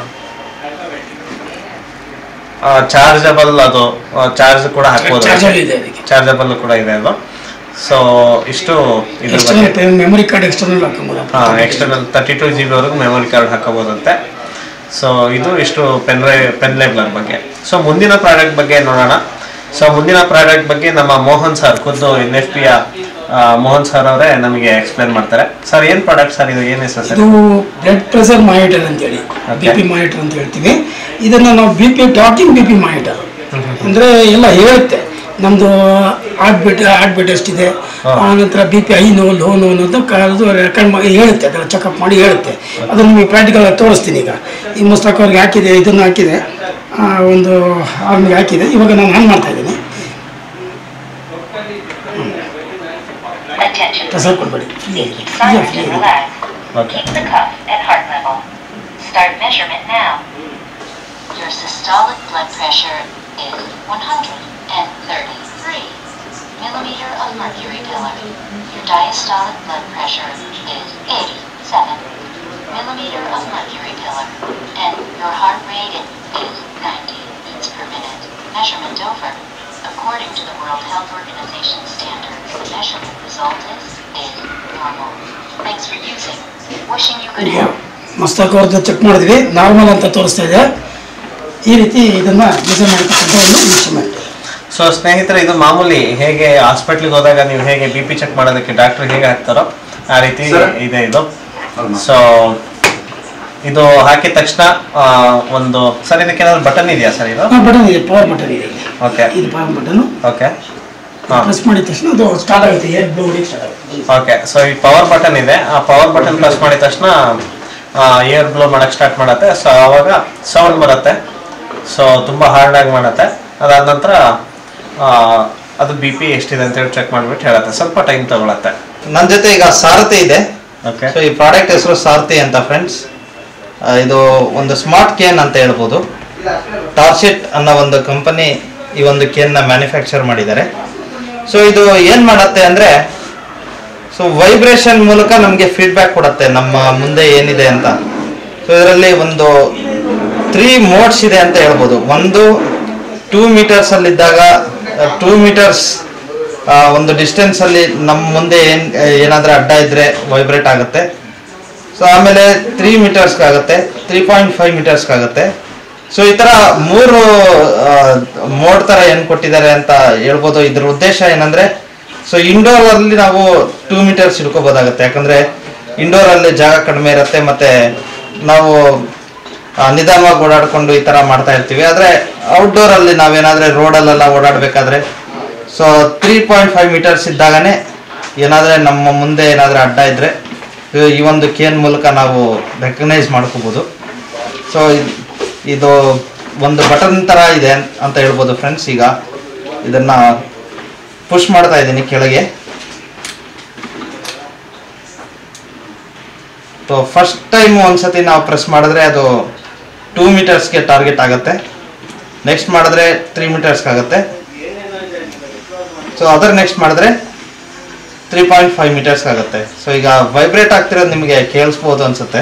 S2: ಚಾರ್ಜಬಲ್ ಅದು ಚಾರ್ಜ್ ಕೂಡ ಹಾಕ್ಬೋದು
S6: ಚಾರ್ಜರ್ ಇದೆ ಅದಕ್ಕೆ
S2: ಚಾರ್ಜಬಲ್ ಕೂಡ ಇದೆ ಅದು ಸೊ ಇಷ್ಟು ಇದ್ರ ಬಗ್ಗೆ
S6: ಎಕ್ಸ್ಟರ್ನಲ್ ಮೆಮೊರಿ ಕಾರ್ಡ್ ಎಕ್ಸ್ಟರ್ನಲ್ ಹಾಕೊಂಬೋದು
S2: ಎಕ್ಸ್ಟರ್ನಲ್ ತರ್ಟಿ ಟು ಜಿ ಬಿವರೆಗೂ ಮೆಮೊರಿ ಕಾರ್ಡ್ ಹಾಕೋಬೋದಂತೆ ಸೊ ಇದು ಇಷ್ಟು ಪೆನ್ ಪೆನ್ ಲೇಬ್ಲರ್ ಬಗ್ಗೆ ಸೊ ಮುಂದಿನ ಪ್ರಾಡಕ್ಟ್ ಬಗ್ಗೆ ನೋಡೋಣ ಸೊ ಮುಂದಿನ ಪ್ರಾಡಕ್ಟ್ ಬಗ್ಗೆ ನಮ್ಮ ಮೋಹನ್ ಸರ್ ಖುದ್ದು ಎನ್ ಎಫ್ ಪಿಯ ಮೋಹನ್ ಸರ್ ಅವರೇ ನಮಗೆ ಎಕ್ಸ್ಪ್ಲೇನ್ ಮಾಡ್ತಾರೆ ಸರ್ ಏನ್ ಪ್ರಾಡಕ್ಟ್ ಸರ್ ಇದು ಏನ್ ಹೆಸರು ಸರ್
S6: ಇದು ಬ್ಲಡ್ ಪ್ರೆಷರ್ ಮಾನಿಟರ್ ಅಂತೇಳಿ
S2: Okay.
S6: ಬಿ ಪಿ ಮಾನಿಟರ್ ಅಂತ ಹೇಳ್ತೀವಿ ಇದನ್ನ ನಾವು B P talking B P monitor ಅಂದ್ರೆ ಎಲ್ಲ ಹೇಳುತ್ತೆ ನಮ್ದು ಹಾರ್ಟ್ ಬೀಟ್ ಹಾರ್ಟ್ ಬೀಟ್ ಎಷ್ಟಿದೆ
S2: ಹಾ.
S6: ಆ ನಂತರ ಬಿ ಪಿ ಐ ನೋವು ಲೋ ನೋವು ಅನ್ನೋದು ಕ- ಅದು ರೆಕಾರ್ಡ್ ಮಾಡಿ ಹೇಳುತ್ತೆ ಅದೆಲ್ಲ ಚೆಕಪ್ ಮಾಡಿ ಹೇಳುತ್ತೆ ಅದನ್ನು ನಿಮಗೆ ಪ್ರಾಕ್ಟಿಕಲ್ ತೋರಿಸ್ತೀನಿ ಈಗ ಈ ಮುಸ್ತಾಕ್ ಅವ್ರಿಗೆ ಹಾಕಿದೆ ಇದನ್ನು ಹಾಕಿದೆ ಆ, ಒಂದು ಆರ್ಮಿಗೆ ಹಾಕಿದೆ ಇವಾಗ ನಾನು ಆನ್ ಮಾಡ್ತಾ ಇದ್ದೀನಿ
S4: Attention.
S6: ಪ್ರೆಸರ್ ಕೊಡಬೇಡಿ
S4: Seat silent and relax.
S2: Okay.
S4: Keep the cuff at heart level. Start measurement now. Your systolic blood pressure is 133 millimeter of mercury pillar. Your diastolic blood pressure is 87 millimeter of mercury pillar. And your heart rate is 90 beats per minute. Measurement over. According to the World Health Organization standards, the measurement result is, is normal. Thanks for using. Wishing you good health.
S6: Mushtaq ಅವ್ರದ್ದು check ಮಾಡಿದ್ವಿ normal ಅಂತ ತೋರಿಸ್ತಾ ಇದೆ ಈ ರೀತಿ ಇದನ್ನ message ಮಾಡತಕ್ಕಂಥ ಒಂದು ಇನ್ಸ್ಟ್ರೂಮೆಂಟ್
S2: ಸೊ ಸ್ನೇಹಿತರೆ ಇದು ಮಾಮೂಲಿ ಹೇಗೆ ಹಾಸ್ಪಿಟ್ಲಿಗೆ ಹೋದಾಗ ನೀವು ಹೇಗೆ ಬಿ ಪಿ ಚೆಕ್ ಮಾಡೋದಕ್ಕೆ ಡಾಕ್ಟರ್ ಹೇಗೆ ಹಾಕ್ತಾರೋ ಆ ರೀತಿ
S1: Sir?
S2: ಇದೆ ಇದು ಸೊ ಇದು ಹಾಕಿದ ತಕ್ಷಣ ಆ, ಒಂದು ಸರ್ ಇದಕ್ಕೆ ಏನಾದ್ರು ಬಟನ್ ಇದೆಯಾ ಸರ್ ಇದು
S6: ಬಟನ್ ಇದೆ ಪವರ್ ಬಟನ್ ಇದೆ ಇಲ್ಲಿ
S2: ಓಕೆ
S6: ಇದು ಪವರ್ ಬಟನ್
S2: ಓಕೆ ಹಾಂ
S6: ಪ್ರೆಸ್ ಮಾಡಿದ ತಕ್ಷಣ ಅದು ಸ್ಟಾರ್ಟ್ ಆಗುತ್ತೆ ಏರ್ ಬ್ಲೋ ಹೊಡಿಗೆ ಸ್ಟಾರ್ಟ್ ಆಗುತ್ತೆ
S2: ಓಕೆ ಸೊ ಈ ಪವರ್ ಬಟನ್ ಇದೆ ಆ ಪವರ್ ಬಟನ್ ಪ್ರೆಸ್ ಮಾಡಿದ ತಕ್ಷಣ ಏರ್ ಬ್ಲೋ ಮಾಡಕ್ ಸ್ಟಾರ್ಟ್ ಮಾಡತ್ತೆ ಸೊ ಅವಾಗ ಸೌಂಡ್ ಬರುತ್ತೆ ಸೊ ತುಂಬಾ ಹಾರ್ಡ್ ಆಗಿ ಮಾಡುತ್ತೆ ಅದಾದ ನಂತರ ಆ, ಅದು ಬಿ ಪಿ ಎಷ್ಟಿದೆ ಅಂತ ಹೇಳಿ ಚೆಕ್ ಮಾಡ್ಬಿಟ್ಟು ಹೇಳುತ್ತೆ ಸ್ವಲ್ಪ ಟೈಮ್ ತಗೊಳತ್ತೆ
S3: ನನ್ನ ಜೊತೆ ಈಗ ಸಾರಥಿ ಇದೆ
S2: ಓಕೆ
S3: ಸೊ ಈ ಪ್ರಾಡಕ್ಟ್ ಹೆಸರು ಸಾರಥಿ ಅಂತ ಫ್ರೆಂಡ್ಸ್ ಇದು ಒಂದು ಸ್ಮಾರ್ಟ್ ಕೇನ್ ಅಂತ ಹೇಳ್ಬೋದು ಟಾರ್ಶಿಟ್ ಅನ್ನೋ ಒಂದು ಕಂಪನಿ ಈ ಒಂದು ಕೇನ್ನ ಮ್ಯಾನುಫ್ಯಾಕ್ಚರ್ ಮಾಡಿದ್ದಾರೆ ಸೊ ಇದು ಏನು ಮಾಡುತ್ತೆ ಅಂದರೆ ಸೊ ವೈಬ್ರೇಷನ್ ಮೂಲಕ ನಮಗೆ ಫೀಡ್ಬ್ಯಾಕ್ ಕೊಡುತ್ತೆ ನಮ್ಮ ಮುಂದೆ ಏನಿದೆ ಅಂತ ಸೊ ಇದರಲ್ಲಿ ಒಂದು ತ್ರೀ ಮೋಡ್ಸ್ ಇದೆ ಅಂತ ಹೇಳ್ಬೋದು ಒಂದು ಟೂ ಮೀಟರ್ಸಲ್ಲಿದ್ದಾಗ ಟೂ ಮೀಟರ್ಸ್ ಒಂದು ಡಿಸ್ಟೆನ್ಸಲ್ಲಿ ನಮ್ಮ ಮುಂದೆ ಏನು ಏನಾದರೂ ಅಡ್ಡ ಇದ್ದರೆ ವೈಬ್ರೇಟ್ ಆಗುತ್ತೆ ಸೊ ಆಮೇಲೆ ತ್ರೀ ಮೀಟರ್ಸ್ಗಾಗುತ್ತೆ ತ್ರೀ ಪಾಯಿಂಟ್ ಫೈವ್ ಮೀಟರ್ಸ್ಗಾಗುತ್ತೆ ಸೊ ಈ ಥರ ಮೂರು ಮೋಡ್ ಥರ ಏನು ಕೊಟ್ಟಿದ್ದಾರೆ ಅಂತ ಹೇಳ್ಬೋದು ಇದ್ರ ಉದ್ದೇಶ ಏನಂದರೆ ಸೊ ಇಂಡೋರ್ ಅಲ್ಲಿ ನಾವು ಟೂ ಮೀಟರ್ಸ್ ಹಿಡ್ಕೋಬೋದಾಗತ್ತೆ ಯಾಕಂದ್ರೆ ಇಂಡೋರ್ ಅಲ್ಲಿ ಜಾಗ ಕಡಿಮೆ ಇರುತ್ತೆ ಮತ್ತೆ ನಾವು ಆ, ನಿಧಾನವಾಗಿ ಓಡಾಡ್ಕೊಂಡು ಈ ತರ ಮಾಡ್ತಾ ಇರ್ತೀವಿ ಆದ್ರೆ ಔಟ್ಡೋರ್ ಅಲ್ಲಿ ನಾವೇನಾದ್ರೆ ರೋಡಲ್ಲೆಲ್ಲ ಓಡಾಡ್ಬೇಕಾದ್ರೆ so three point five meters ಇದ್ದಾಗನೇ ಏನಾದ್ರೆ ನಮ್ಮ ಮುಂದೆ ಏನಾದ್ರೆ ಅಡ್ಡ ಇದ್ರೆ ಈ- ಈ ಒಂದು ಕೇನ್ ಮೂಲಕ ನಾವು ರೆಕಗ್ನೈಸ್ ಮಾಡ್ಕೋಬಹುದು ಸೊ ಇದು ಒಂದು ಬಟನ್ ತರ ಇದೆ ಅಂತ ಹೇಳ್ಬೋದು ಫ್ರೆಂಡ್ಸ್ ಈಗ ಇದನ್ನ ಪುಷ್ ಮಾಡ್ತಾ ಇದ್ದೀನಿ ಕೆಳಗೆ ಸೊ ಫಸ್ಟ್ ಟೈಮ್ ಒಂದ್ಸತಿ ನಾವು ಪ್ರೆಸ್ ಮಾಡಿದ್ರೆ ಅದು ಟೂ ಮೀಟರ್ಸ್ಗೆ ಟಾರ್ಗೆಟ್ ಆಗುತ್ತೆ ನೆಕ್ಸ್ಟ್ ಮಾಡಿದ್ರೆ ತ್ರೀ ಮೀಟರ್ಸ್ಗೆ ಆಗುತ್ತೆ ಸೊ ಅದರ್ ನೆಕ್ಸ್ಟ್ ಮಾಡಿದ್ರೆ ತ್ರೀ ಪಾಯಿಂಟ್ ಫೈವ್ ಮೀಟರ್ಸ್ ಆಗುತ್ತೆ ಸೊ ಈಗ ವೈಬ್ರೇಟ್ ಆಗ್ತಿರೋದು ನಿಮಗೆ ಕೇಳಿಸ್ಬೋದು ಅನ್ಸುತ್ತೆ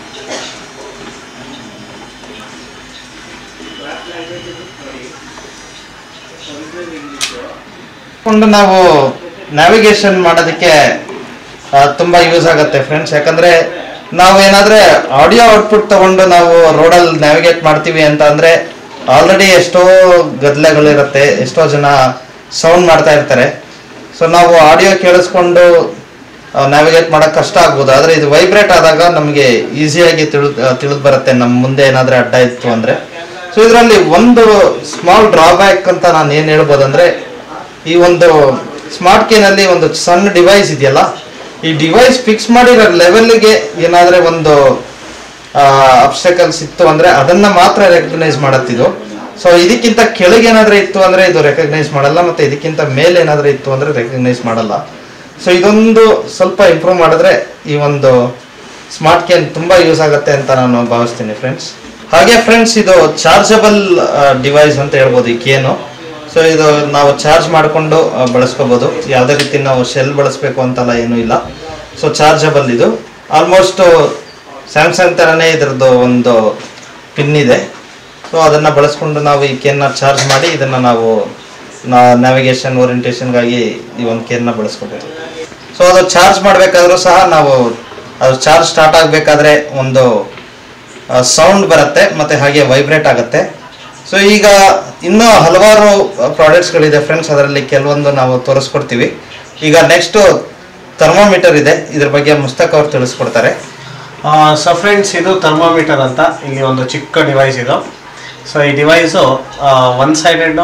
S3: ಕೊಂಡು ನಾವು ನ್ಯಾವಿಗೇಷನ್ ಮಾಡೋದಕ್ಕೆ ಆ, ತುಂಬಾ ಯೂಸ್ ಆಗುತ್ತೆ ಫ್ರೆಂಡ್ಸ್ ಯಾಕಂದ್ರೆ ನಾವು ಏನಾದ್ರೆ ಆಡಿಯೋ ಔಟ್ಪುಟ್ ತಗೊಂಡು ನಾವು ರೋಡಲ್ಲಿ ನ್ಯಾವಿಗೇಟ್ ಮಾಡ್ತೀವಿ ಅಂತ ಅಂದ್ರೆ ಆಲ್ರೆಡಿ ಎಷ್ಟೋ ಗದ್ದಲೆಗಳಿರುತ್ತೆ ಎಷ್ಟೋ ಜನ ಸೌಂಡ್ ಮಾಡ್ತಾ ಇರ್ತಾರೆ ಸೊ ನಾವು ಆಡಿಯೋ ಕೇಳಿಸ್ಕೊಂಡು ನ್ಯಾವಿಗೇಟ್ ಮಾಡೋಕೆ ಕಷ್ಟ ಆಗ್ಬೋದು ಆದರೆ ಇದು ವೈಬ್ರೇಟ್ ಆದಾಗ ನಮಗೆ ಈಸಿಯಾಗಿ ತಿಳಿದು ತಿಳಿದು ಬರುತ್ತೆ ನಮ್ಮ ಮುಂದೆ ಏನಾದರೂ ಅಡ್ಡ ಇತ್ತು ಅಂದರೆ ಸೊ ಇದರಲ್ಲಿ ಒಂದು ಸ್ಮಾಲ್ ಡ್ರಾಬ್ಯಾಕ್ ಅಂತ ನಾನು ಏನು ಹೇಳ್ಬೋದು ಅಂದರೆ ಈ ಒಂದು ಸ್ಮಾರ್ಟ್ ಕೇನಲ್ಲಿ ಒಂದು ಸಣ್ಣ ಡಿವೈಸ್ ಇದೆಯಲ್ಲ ಈ ಡಿವೈಸ್ ಫಿಕ್ಸ್ ಮಾಡಿರೋ ಲೆವೆಲ್ಗೆ ಏನಾದರೆ ಒಂದು ಅಬ್ಸ್ಟಕಲ್ಸ್ ಇತ್ತು ಅಂದರೆ ಅದನ್ನ ಮಾತ್ರ ರೆಕಗ್ನೈಸ್ ಮಾಡತ್ತಿದು ಸೊ ಇದಕ್ಕಿಂತ ಕೆಳಗೆ ಏನಾದರೂ ಇತ್ತು ಅಂದರೆ ಇದು ರೆಕಗ್ನೈಸ್ ಮಾಡಲ್ಲ ಮತ್ತು ಇದಕ್ಕಿಂತ ಮೇಲೆ ಏನಾದರೂ ಇತ್ತು ಅಂದರೆ ರೆಕಗ್ನೈಸ್ ಮಾಡಲ್ಲ ಸೊ ಇದೊಂದು ಸ್ವಲ್ಪ ಇಂಪ್ರೂವ್ ಮಾಡಿದ್ರೆ ಈ ಒಂದು ಸ್ಮಾರ್ಟ್ ಕೇನ್ ತುಂಬ ಯೂಸ್ ಆಗುತ್ತೆ ಅಂತ ನಾನು ಭಾವಿಸ್ತೀನಿ ಫ್ರೆಂಡ್ಸ್ ಹಾಗೆ ಫ್ರೆಂಡ್ಸ್ ಇದು ಚಾರ್ಜಬಲ್ ಡಿವೈಸ್ ಅಂತ ಹೇಳ್ಬೋದು ಈ ಕೇನು ಸೊ ಇದು ನಾವು ಚಾರ್ಜ್ ಮಾಡಿಕೊಂಡು ಬಳಸ್ಕೋಬೋದು ಯಾವುದೇ ರೀತಿ ನಾವು ಶೆಲ್ ಬಳಸಬೇಕು ಅಂತಲ್ಲ ಏನೂ ಇಲ್ಲ ಸೊ ಚಾರ್ಜಬಲ್ ಇದು ಆಲ್ಮೋಸ್ಟ್ ಸ್ಯಾಮ್ಸಂಗ್ ಥರನೇ ಇದರದ್ದು ಒಂದು ಪಿನ್ ಇದೆ ಸೊ ಅದನ್ನು ಬಳಸ್ಕೊಂಡು ನಾವು ಈ ಕೇನ್ನ ಚಾರ್ಜ್ ಮಾಡಿ ಇದನ್ನು ನಾವು ನ್ಯಾವಿಗೇಷನ್ ಓರಿಯಂಟೇಷನ್ಗಾಗಿ ಈ ಒಂದು ಕೇನ್ನ ಬಳಸ್ಕೋಬೋದು ಸೊ ಅದು ಚಾರ್ಜ್ ಮಾಡಬೇಕಾದ್ರೂ ಸಹ ನಾವು ಅದು ಚಾರ್ಜ್ ಸ್ಟಾರ್ಟ್ ಆಗಬೇಕಾದ್ರೆ ಒಂದು ಸೌಂಡ್ ಬರುತ್ತೆ ಮತ್ತು ಹಾಗೆ ವೈಬ್ರೇಟ್ ಆಗುತ್ತೆ ಸೊ ಈಗ ಇನ್ನೂ ಹಲವಾರು ಪ್ರಾಡಕ್ಟ್ಸ್ಗಳಿದೆ ಫ್ರೆಂಡ್ಸ್ ಅದರಲ್ಲಿ ಕೆಲವೊಂದು ನಾವು ತೋರಿಸ್ಕೊಡ್ತೀವಿ ಈಗ ನೆಕ್ಸ್ಟು ಥರ್ಮೋಮೀಟರ್ ಇದೆ ಇದ್ರ ಬಗ್ಗೆ ಮುಸ್ತಕ್ ಅವ್ರು ತಿಳಿಸ್ಕೊಡ್ತಾರೆ
S2: ಸೊ ಫ್ರೆಂಡ್ಸ್ ಇದು ಥರ್ಮೋಮೀಟರ್ ಅಂತ ಇಲ್ಲಿ ಒಂದು ಚಿಕ್ಕ ಡಿವೈಸ್ ಇದು ಸೊ ಈ ಡಿವೈಸು ಒನ್ ಸೈಡೆಡ್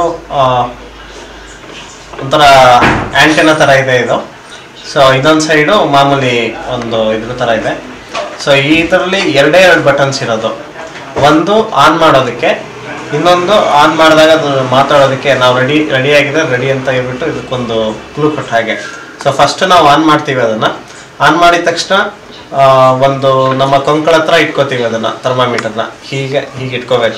S2: ಒಂಥರ ಆಂಟೆನ ಥರ ಇದೆ ಇದು ಸೊ ಇದೊಂದು ಸೈಡು ಮಾಮೂಲಿ ಒಂದು ಇದ್ರ ಥರ ಇದೆ ಸೊ ಈ ಇದರಲ್ಲಿ ಎರಡೇ ಎರಡು ಬಟನ್ಸ್ ಇರೋದು ಒಂದು ಆನ್ ಮಾಡೋದಕ್ಕೆ ಇನ್ನೊಂದು ಆನ್ ಮಾಡಿದಾಗ ಅದು ಮಾತಾಡೋದಕ್ಕೆ ನಾವು ರೆಡಿ ರೆಡಿ ಆಗಿದೆ ರೆಡಿ ಅಂತ ಹೇಳ್ಬಿಟ್ಟು ಇದಕ್ಕೊಂದು ಕ್ಲೂ ಕೊಟ್ಟ ಹಾಗೆ ಸೊ ಫಸ್ಟ್ ನಾವು ಆನ್ ಮಾಡ್ತೀವಿ ಅದನ್ನು ಆನ್ ಮಾಡಿದ ತಕ್ಷಣ ಆ, ಒಂದು ನಮ್ಮ ಕೊಂಕಳ ಹತ್ರ ಇಟ್ಕೋತೀವಿ ಅದನ್ನು ಥರ್ಮಾಮೀಟರ್ನ ಹೀಗೆ ಹೀಗೆ ಇಟ್ಕೋಬೇಕು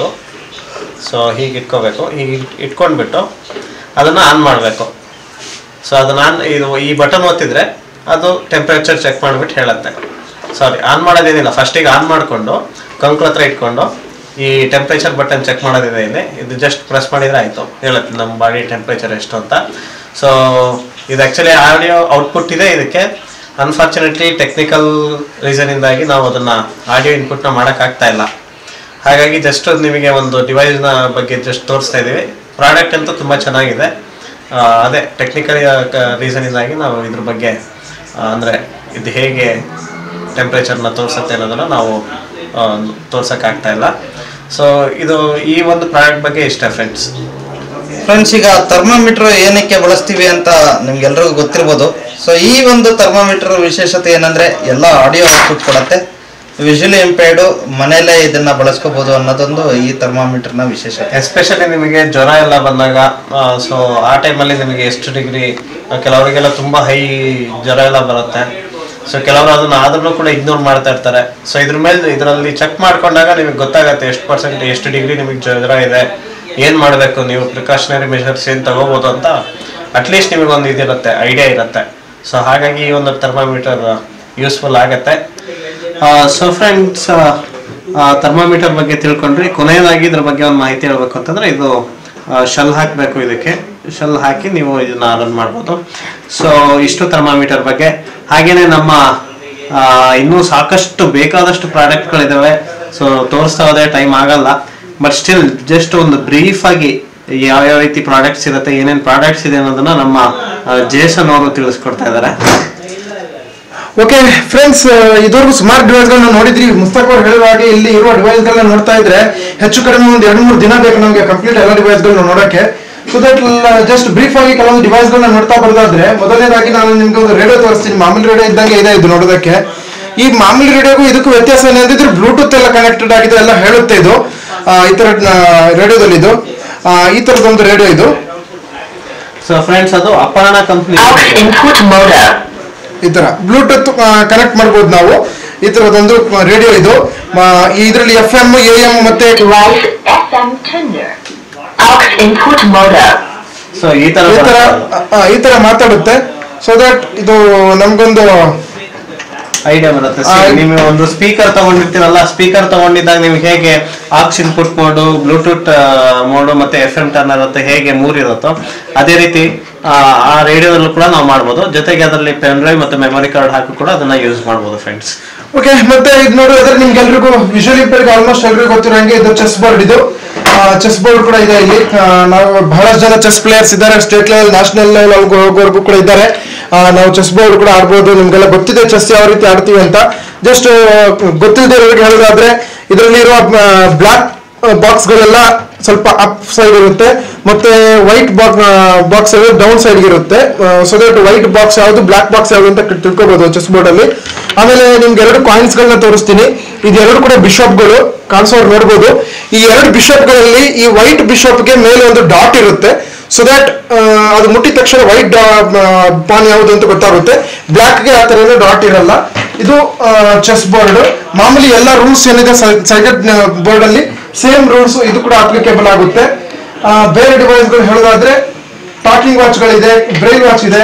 S2: ಸೊ ಹೀಗೆ ಇಟ್ಕೋಬೇಕು ಹೀಗೆ ಇಟ್- ಇಟ್ಕೊಂಡ್ಬಿಟ್ಟು ಅದನ್ನು ಆನ್ ಮಾಡಬೇಕು ಸೊ ಅದನ್ನ ಆನ್ ಇದು ಈ ಬಟನ್ ಒತ್ತಿದ್ರೆ ಅದು ಟೆಂಪ್ರೇಚರ್ ಚೆಕ್ ಮಾಡಿಬಿಟ್ಟು ಹೇಳುತ್ತೆ ಸಾರಿ ಆನ್ ಮಾಡೋದೇನಿಲ್ಲ ಫಸ್ಟಿಗೆ ಆನ್ ಮಾಡಿಕೊಂಡು ಕಂಕ್ಳ ಹತ್ರ ಇಟ್ಕೊಂಡು ಈ ಟೆಂಪ್ರೇಚರ್ ಬಟನ್ ಚೆಕ್ ಮಾಡೋದಿದೆ ಇಲ್ಲಿ ಇದು ಜಸ್ಟ್ ಪ್ರೆಸ್ ಮಾಡಿದ್ರೆ ಆಯಿತು ಹೇಳುತ್ತೆ ನಮ್ಮ ಬಾಡಿ ಟೆಂಪ್ರೇಚರ್ ಎಷ್ಟು ಅಂತ ಸೊ ಇದು ಆ್ಯಕ್ಚುಲಿ ಆಡಿಯೋ ಔಟ್ಪುಟ್ ಇದೆ ಇದಕ್ಕೆ ಅನ್ಫಾರ್ಚುನೇಟ್ಲಿ ಟೆಕ್ನಿಕಲ್ ರೀಸನಿಂದಾಗಿ ನಾವು ಅದನ್ನು ಆಡಿಯೋ ಇನ್ಪುಟ್ನ ಮಾಡೋಕ್ಕಾಗ್ತಾ ಇಲ್ಲ ಹಾಗಾಗಿ ಜಸ್ಟ್ ನಿಮಗೆ ಒಂದು ಡಿವೈಸ್ನ ಬಗ್ಗೆ ಜಸ್ಟ್ ತೋರಿಸ್ತಾ ಇದ್ದೀವಿ ಪ್ರಾಡಕ್ಟ್ ಅಂತೂ ತುಂಬ ಚೆನ್ನಾಗಿದೆ ಆ, ಅದೇ ಟೆಕ್ನಿಕಲ್ ರೀಸನಿಂದಾಗಿ ನಾವು ಇದ್ರ ಬಗ್ಗೆ ಅಂದರೆ ಇದು ಹೇಗೆ ಟೆಂಪ್ರೇಚರ್ನ ತೋರಿಸುತ್ತೆ ಅನ್ನೋದನ್ನು ನಾವು ತೋರ್ಸೋಕ್ಕಾಗ್ತಾ ಇಲ್ಲ ಸೊ ಇದು ಈ ಒಂದು ಪ್ರಾಡಕ್ಟ್ ಬಗ್ಗೆ ಇಷ್ಟ ಫ್ರೆಂಡ್ಸ್
S3: ಫ್ರೆಂಡ್ಸ್ ಈಗ ಥರ್ಮೋಮೀಟರ್ ಏನಕ್ಕೆ ಬಳಸ್ತೀವಿ ಅಂತ ನಿಮ್ಗೆಲ್ರಿಗೂ ಗೊತ್ತಿರ್ಬೋದು ಸೊ ಈ ಒಂದು ಥರ್ಮೋಮೀಟರ್ ವಿಶೇಷತೆ ಏನಂದ್ರೆ ಎಲ್ಲ ಆಡಿಯೋ ಔಟ್ಪುಟ್ ಕೊಡುತ್ತೆ ವಿಜುವಲಿ ಇಂಪೇರ್ಡು ಮನೆಯಲ್ಲೇ ಇದನ್ನ ಬಳಸ್ಕೋಬಹುದು ಅನ್ನೋದೊಂದು ಈ ಥರ್ಮೋಮೀಟರ್ನ ವಿಶೇಷತೆ
S2: ಎಸ್ಪೆಷಲಿ ನಿಮಗೆ ಜ್ವರ ಎಲ್ಲ ಬಂದಾಗ ಸೊ ಆ ಟೈಮಲ್ಲಿ ನಿಮಗೆ ಎಷ್ಟು ಡಿಗ್ರಿ ಕೆಲವರಿಗೆಲ್ಲ ತುಂಬ ಹೈ ಜ್ವರ ಎಲ್ಲ ಬರುತ್ತೆ ಸೊ ಕೆಲವರು ಅದನ್ನ ಆದ್ರೂ ಕೂಡ ಇಗ್ನೋರ್ ಮಾಡ್ತಾ ಇರ್ತಾರೆ ಸೊ ಇದ್ರ ಮೇಲೆ ಇದರಲ್ಲಿ ಚೆಕ್ ಮಾಡ್ಕೊಂಡಾಗ ನಿಮಗೆ ಗೊತ್ತಾಗುತ್ತೆ ಎಷ್ಟು ಪರ್ಸೆಂಟ್ ಎಷ್ಟು ಡಿಗ್ರಿ ನಿಮಗೆ ಜ್ವರ ಇದೆ ಏನು ಮಾಡಬೇಕು ನೀವು ಪ್ರಿಕಾಷನರಿ ಮೆಷರ್ಸ್ ಏನು ತಗೋಬೋದು ಅಂತ ಅಟ್ಲೀಸ್ಟ್ ನಿಮಗೊಂದು ಇದಿರುತ್ತೆ ಐಡಿಯಾ ಇರುತ್ತೆ ಸೊ ಹಾಗಾಗಿ ಈ ಒಂದು ಥರ್ಮಾಮೀಟರ್ ಯೂಸ್ಫುಲ್ ಆಗುತ್ತೆ ಸೊ ಫ್ರೆಂಡ್ಸ್ ಥರ್ಮಾಮೀಟರ್ ಬಗ್ಗೆ ತಿಳ್ಕೊಂಡ್ರಿ ಕೊನೆಯದಾಗಿ ಇದ್ರ ಬಗ್ಗೆ ಒಂದು ಮಾಹಿತಿ ಹೇಳ್ಬೇಕು ಅಂತಂದ್ರೆ ಇದು ಶೆಲ್ ಹಾಕಬೇಕು ಇದಕ್ಕೆ ಶೆಲ್ ಹಾಕಿ ನೀವು ಇದನ್ನ ರನ್ ಮಾಡ್ಬೋದು ಸೊ ಇಷ್ಟು ಥರ್ಮಾಮೀಟರ್ ಬಗ್ಗೆ ಹಾಗೇನೆ ನಮ್ಮ ಆ, ಇನ್ನೂ ಸಾಕಷ್ಟು ಬೇಕಾದಷ್ಟು ಪ್ರಾಡಕ್ಟ್ಗಳಿದ್ದಾವೆ ಸೊ ತೋರಿಸ್ತಾ ಹೋದ್ರೆ ಟೈಮ್ ಆಗಲ್ಲ ಬಟ್ ಸ್ಟಿಲ್ ಜಸ್ಟ್ ಒಂದು ಬ್ರೀಫ್ ಆಗಿ ಯಾವ ಯಾವ ರೀತಿ ಪ್ರಾಡಕ್ಟ್ಸ್ ಇರುತ್ತೆ ಏನೇನ್ ಪ್ರಾಡಕ್ಟ್ಸ್ ಇದೆ ಅನ್ನೋದನ್ನ ನಮ್ಮ ಆ, ಜೇಸನ್ ಅವರು ತಿಳಿಸ್ಕೊಡ್ತಾ ಇದ್ದಾರೆ
S1: ಓಕೆ ಫ್ರೆಂಡ್ಸ್ ಇದುವರೆಗೂ ಸುಮಾರು ಡಿವೈಸ್ಗಳನ್ನ ನೋಡಿದ್ರಿ ಮುಸ್ತಕ್ ಅವ್ರು ಹೇಳಿದ ಹಾಗೆ ಇಲ್ಲಿ ಇರುವ ಡಿವೈಸ್ಗಳನ್ನ ನೋಡ್ತಾ ಇದ್ರೆ ಹೆಚ್ಚು ಕಡಿಮೆ ಒಂದು ಎರಡು ಮೂರು ದಿನ ಬೇಕು ನಮಗೆ ಕಂಪ್ಲೀಟ್ ಎಲ್ಲ ಡಿವೈಸ್ಗಳನ್ನ ನೋಡೋಕೆ ಸೊ ದಟ್ ಜಸ್ಟ್ ಬ್ರೀಫ್ ಆಗಿ ಕೆಲವೊಂದು ಡಿವೈಸ್ಗಳನ್ನ ನೋಡ್ತಾ ಬರೋದಾದ್ರೆ ಮೊದಲನೇದಾಗಿ ನಾನು ನಿಮ್ಗೆ ಒಂದು ರೇಡಿಯೋ ತೋರಿಸ್ತೀನಿ ಮಾಮೂಲಿ ರೇಡಿಯೋ ಇದ್ದಂಗೆ ಇದೆ ಇದು ನೋಡೋದಕ್ಕೆ ಈ ಮಾಮೂಲಿ ರೇಡಿಯೋಗೂ ಇದಕ್ಕೂ ವ್ಯತ್ಯಾಸ ಏನಂದ್ರೆ ಬ್ಲೂಟೂತ್ ಎಲ್ಲ ಕನೆಕ್ಟೆಡ್ ಆಗಿದೆ ಎಲ್ಲ ಹೇಳುತ್ತೆ ಇದು ಆ, ಈ ತರ ರೇಡಿಯೋದಲ್ಲಿ ಇದು ಆ, ಈ ತರದೊಂದು ರೇಡಿಯೋ ಇದು
S2: ಸೊ ಫ್ರೆಂಡ್ಸ್ ಅದು Aparna company
S5: Aux input modem.
S1: ಈ ತರ ಬ್ಲೂಟೂತ್ ಕನೆಕ್ಟ್ ಮಾಡ್ಬೋದು ನಾವು ಈ ತರದೊಂದು ರೇಡಿಯೋ ಇದು ಇದರಲ್ಲಿ ಎಫ್ ಎಂ ಎ ಎಂ ಮತ್ತೆ
S5: Device FM tuner. Aux input modem.
S2: So ಈ ತರ
S1: ಈ ತರ
S2: ಬರುತ್ತೆ.
S1: ಆ, ಈ ತರ ಮಾತಾಡುತ್ತೆ ಸೊ ದಟ್ ಇದು ನಮ್ಗೊಂದು
S2: ಐಡಿಯಾ ಬರುತ್ತೆ
S1: ಆ,
S2: See, ನೀವು ಒಂದು ಸ್ಪೀಕರ್ ತಗೊಂಡಿರ್ತೀರಲ್ಲ ಸ್ಪೀಕರ್ ತಗೊಂಡಿದ್ದಾಗ ನಿಮ್ಗೆ ಹೇಗೆ aux input mode Bluetooth mode ಮತ್ತೆ ಎಫ್ ಎಂ ಟರ್ನರ್ ಇರುತ್ತೆ ಹೇಗೆ ಮೂರ್ ಇರುತ್ತೋ ಅದೇ ರೀತಿ ಆ, ಆ ರೇಡಿಯೋದಲ್ಲೂ ಕೂಡ ನಾವು ಮಾಡ್ಬೋದು ಜೊತೆಗೆ ಅದರಲ್ಲಿ ಪೆನ್ ಡ್ರೈವ್ ಮತ್ತೆ ಮೆಮೊರಿ ಕಾರ್ಡ್ ಹಾಕಿ ಕೂಡ ಅದನ್ನ ಯೂಸ್ ಮಾಡ್ಬೋದು ಫ್ರೆಂಡ್ಸ್
S1: ಓಕೆ ಮತ್ತೆ ಇದು ನೋಡಿದ್ರೆ ನಿಮ್ಗೆ ಎಲ್ರಿಗೂ ವಿಜುವಲ್ ಇಂಪೇರ್ಗೆ ಆಲ್ಮೋಸ್ಟ್ ಎಲ್ರಿಗೂ ಗೊತ್ತಿರೋಂಗೆ ಇದು ಚೆಸ್ ಬೋರ್ಡ್ ಇದು ಚೆಸ್ ಬೋರ್ಡ್ ಕೂಡ ಇದೆ ಇಲ್ಲಿ ಆ, ನಾವು ಬಹಳಷ್ಟು ಜನ ಚೆಸ್ ಪ್ಲೇಯರ್ಸ್ ಇದ್ದಾರೆ ಸ್ಟೇಟ್ ಲೆವೆಲ್ ನ್ಯಾಷನಲ್ ಲೆವೆಲ್ ಹೋಗೋವರೆಗೂ ಕೂಡ ಇದ್ದಾರೆ ಆ, ನಾವು ಚೆಸ್ ಬೋರ್ಡ್ ಕೂಡ ಆಡ್ಬೋದು ನಿಮ್ಗೆಲ್ಲ ಗೊತ್ತಿದೆ ಚೆಸ್ ಯಾವ ರೀತಿ ಆಡ್ತೀವಿ ಅಂತ ಜಸ್ಟ್ ಗೊತ್ತಿಲ್ಲದೆ ಇರೋರಿಗೆ ಹೇಳೋದಾದ್ರೆ ಇದರಲ್ಲಿ ಇರುವ ಬ್ಲಾಕ್ ಬಾಕ್ಸ್ಗಳೆಲ್ಲ ಸ್ವಲ್ಪ ಅಪ್ ಸೈಡ್ ಇರುತ್ತೆ ಮತ್ತೆ white box box down side ಇರುತ್ತೆ ಸೊ ದಟ್ ವೈಟ್ ಬಾಕ್ಸ್ ಯಾವುದು ಬ್ಲಾಕ್ ಬಾಕ್ಸ್ ಯಾವುದು ಅಂತ ತಿಳ್ಕೊಬಹುದು ಚೆಸ್ ಬೋರ್ಡ್ ಅಲ್ಲಿ ಆಮೇಲೆ ನಿಮ್ಗೆ ಎರಡು ಕಾಯಿನ್ಸ್ ಗಳನ್ನ ತೋರಿಸ್ತೀನಿ ಇದೆರಡು ಕೂಡ ಬಿಷಪ್ಗಳು ಕಾಣಿಸೋರು ನೋಡ್ಬೋದು ಈ ಎರಡು ಬಿಷಪ್ಗಳಲ್ಲಿ ಈ ವೈಟ್ ಬಿಷಪ್ಗೆ ಮೇಲೆ ಒಂದು ಡಾಟ್ ಇರುತ್ತೆ ಸೊ ದಟ್ ಅದು ಮುಟ್ಟಿದ ತಕ್ಷಣ ವೈಟ್ ಪಾನ್ ಯಾವುದು ಅಂತ ಗೊತ್ತಾಗುತ್ತೆ ಬ್ಲ್ಯಾಕ್ಗೆ ಆ ಥರ ಡಾಟ್ ಇರಲ್ಲ ಇದು ಚೆಸ್ ಬೋರ್ಡ್ ಮಾಮೂಲಿ ಎಲ್ಲ ರೂಲ್ಸ್ ಏನಿದೆ ಸೈಡೆಡ್ ಬೋರ್ಡ್ ಅಲ್ಲಿ ಸೇಮ್ ರೂಲ್ಸ್ ಇದು ಕೂಡ ಅಪ್ಲಿಕೇಬಲ್ ಆಗುತ್ತೆ ಆ, ಬೇರೆ ಡಿವೈಸ್ಗಳು ಹೇಳೋದಾದ್ರೆ ಟಾಕಿಂಗ್ ವಾಚ್ಗಳಿದೆ ಬ್ರೈಲ್ ವಾಚ್ ಇದೆ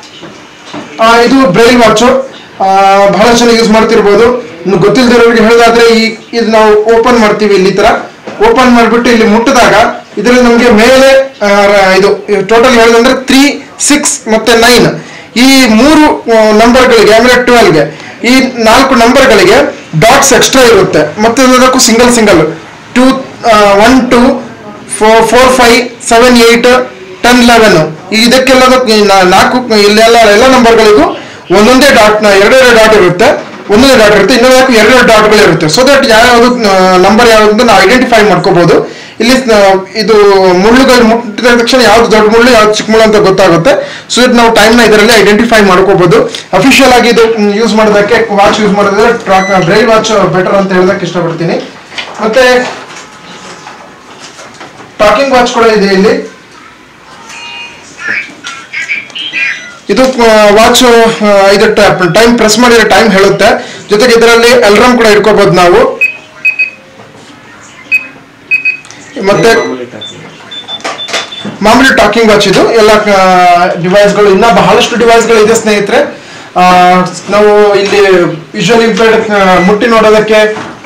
S1: ಆ, ಇದು ಬ್ರೈಲ್ ವಾಚು ಬಹಳ ಜನ ಯೂಸ್ ಮಾಡ್ತಿರ್ಬೋದು ಇನ್ನು ಗೊತ್ತಿಲ್ದಿರೋರಿಗೆ ಹೇಳೋದಾದ್ರೆ ಈ ಇದು ನಾವು ಓಪನ್ ಮಾಡ್ತೀವಿ ಇಲ್ಲಿ ಈ ತರ ಓಪನ್ ಮಾಡಿಬಿಟ್ಟು ಇಲ್ಲಿ ಮುಟ್ಟಿದಾಗ ಇದರಲ್ಲಿ ನಮಗೆ ಮೇಲೆ ಆ, ರ- ಇದು ಟೋಟಲ್ ಹೇಳೋದಂದ್ರೆ ತ್ರೀ ಸಿಕ್ಸ್ ಮತ್ತೆ ನೈನ್ ಈ ಮೂರು ನಂಬರ್ಗಳಿಗೆ ಅಂದ್ರೆ ಟ್ವೆಲ್ಗೆ ಈ ನಾಲ್ಕು ನಂಬರ್ಗಳಿಗೆ ಡಾಟ್ಸ್ ಎಕ್ಸ್ಟ್ರಾ ಇರುತ್ತೆ ಮತ್ತೆ ಎಲ್ಲದಕ್ಕೂ single single two one two four four five seven eight ten eleven ಇದಕ್ಕೆಲ್ಲದಕ್ಕೂ ಈ ನಾ- ನಾಲ್ಕು ಇಲ್ಲೆಲ್ಲ ಎಲ್ಲ ನಂಬರ್ಗಳಿಗೂ ಒಂದೊಂದೇ ಡಾಟ್ ಎರಡೆರಡು ಡಾಟ್ ಇರುತ್ತೆ ಒಂದೊಂದೇ ಡಾಟ್ ಇರುತ್ತೆ ಇನ್ನೊಂದಕ್ಕೂ ಎರಡೆರಡು ಡಾಟ್ಗಳು ಇರುತ್ತೆ ಸೊ ದಟ್ ಯಾವ್ದು ನಂಬರ್ ಯಾವ್ದು ಅಂತ ನಾವು ಐಡೆಂಟಿಫೈ ಮಾಡ್ಕೋಬಹುದು ಇಲ್ಲಿ ಆ, ಇದು ಮುಳ್ಳುಗಳು ಮುಟ್ಟಿದ ತಕ್ಷಣ ಯಾವ್ದು ದೊಡ್ಡ ಮುಳ್ಳು ಯಾವ್ದು ಚಿಕ್ಕ ಮುಳ್ಳು ಅಂತ ಗೊತ್ತಾಗುತ್ತೆ ಸೊ ದಟ್ ನಾವು ಟೈಮ್ನ ಇದರಲ್ಲಿ ಐಡೆಂಟಿಫೈ ಮಾಡ್ಕೋಬಹುದು ಅಫಿಷಿಯಲ್ ಆಗಿ ಇದು ಯೂಸ್ ಮಾಡೋದಕ್ಕೆ ವಾಚ್ ಯೂಸ್ ಮಾಡೋದ್ರೆ ಬ್ರೈಲ್ ವಾಚ್ ಬೆಟರ್ ಅಂತ ಹೇಳೋದಕ್ಕೆ ಇಷ್ಟಪಡ್ತೀನಿ ಮತ್ತೆ ಟಾಕಿಂಗ್ ವಾಚ್ ಕೂಡ ಇದೆ ಇಲ್ಲಿ ಇದು ವಾಚ್ ಇದು ಟೈಮ್ ಪ್ರೆಸ್ ಮಾಡಿದ್ರೆ ಟೈಮ್ ಹೇಳುತ್ತೆ ಜೊತೆಗೆ ಇದರಲ್ಲಿ ಅಲ್ರಾಮ್ ಕೂಡ ಇಟ್ಕೋಬಹುದು ನಾವು ಮತ್ತೆ ಮಾಮೂಲಿ ಟಾಕಿಂಗ್ ವಾಚ್ ಇದು ಎಲ್ಲ ಡಿವೈಸ್ಗಳು ಇನ್ನ ಬಹಳಷ್ಟು ಡಿವೈಸ್ಗಳು ಇದೆ ಸ್ನೇಹಿತರೆ ಆ, ನಾವು ಇಲ್ಲಿ ವಿಜುವಲ್ ಇಂಪೇರ್ಡ್ ಮುಟ್ಟಿ ನೋಡೋದಕ್ಕೆ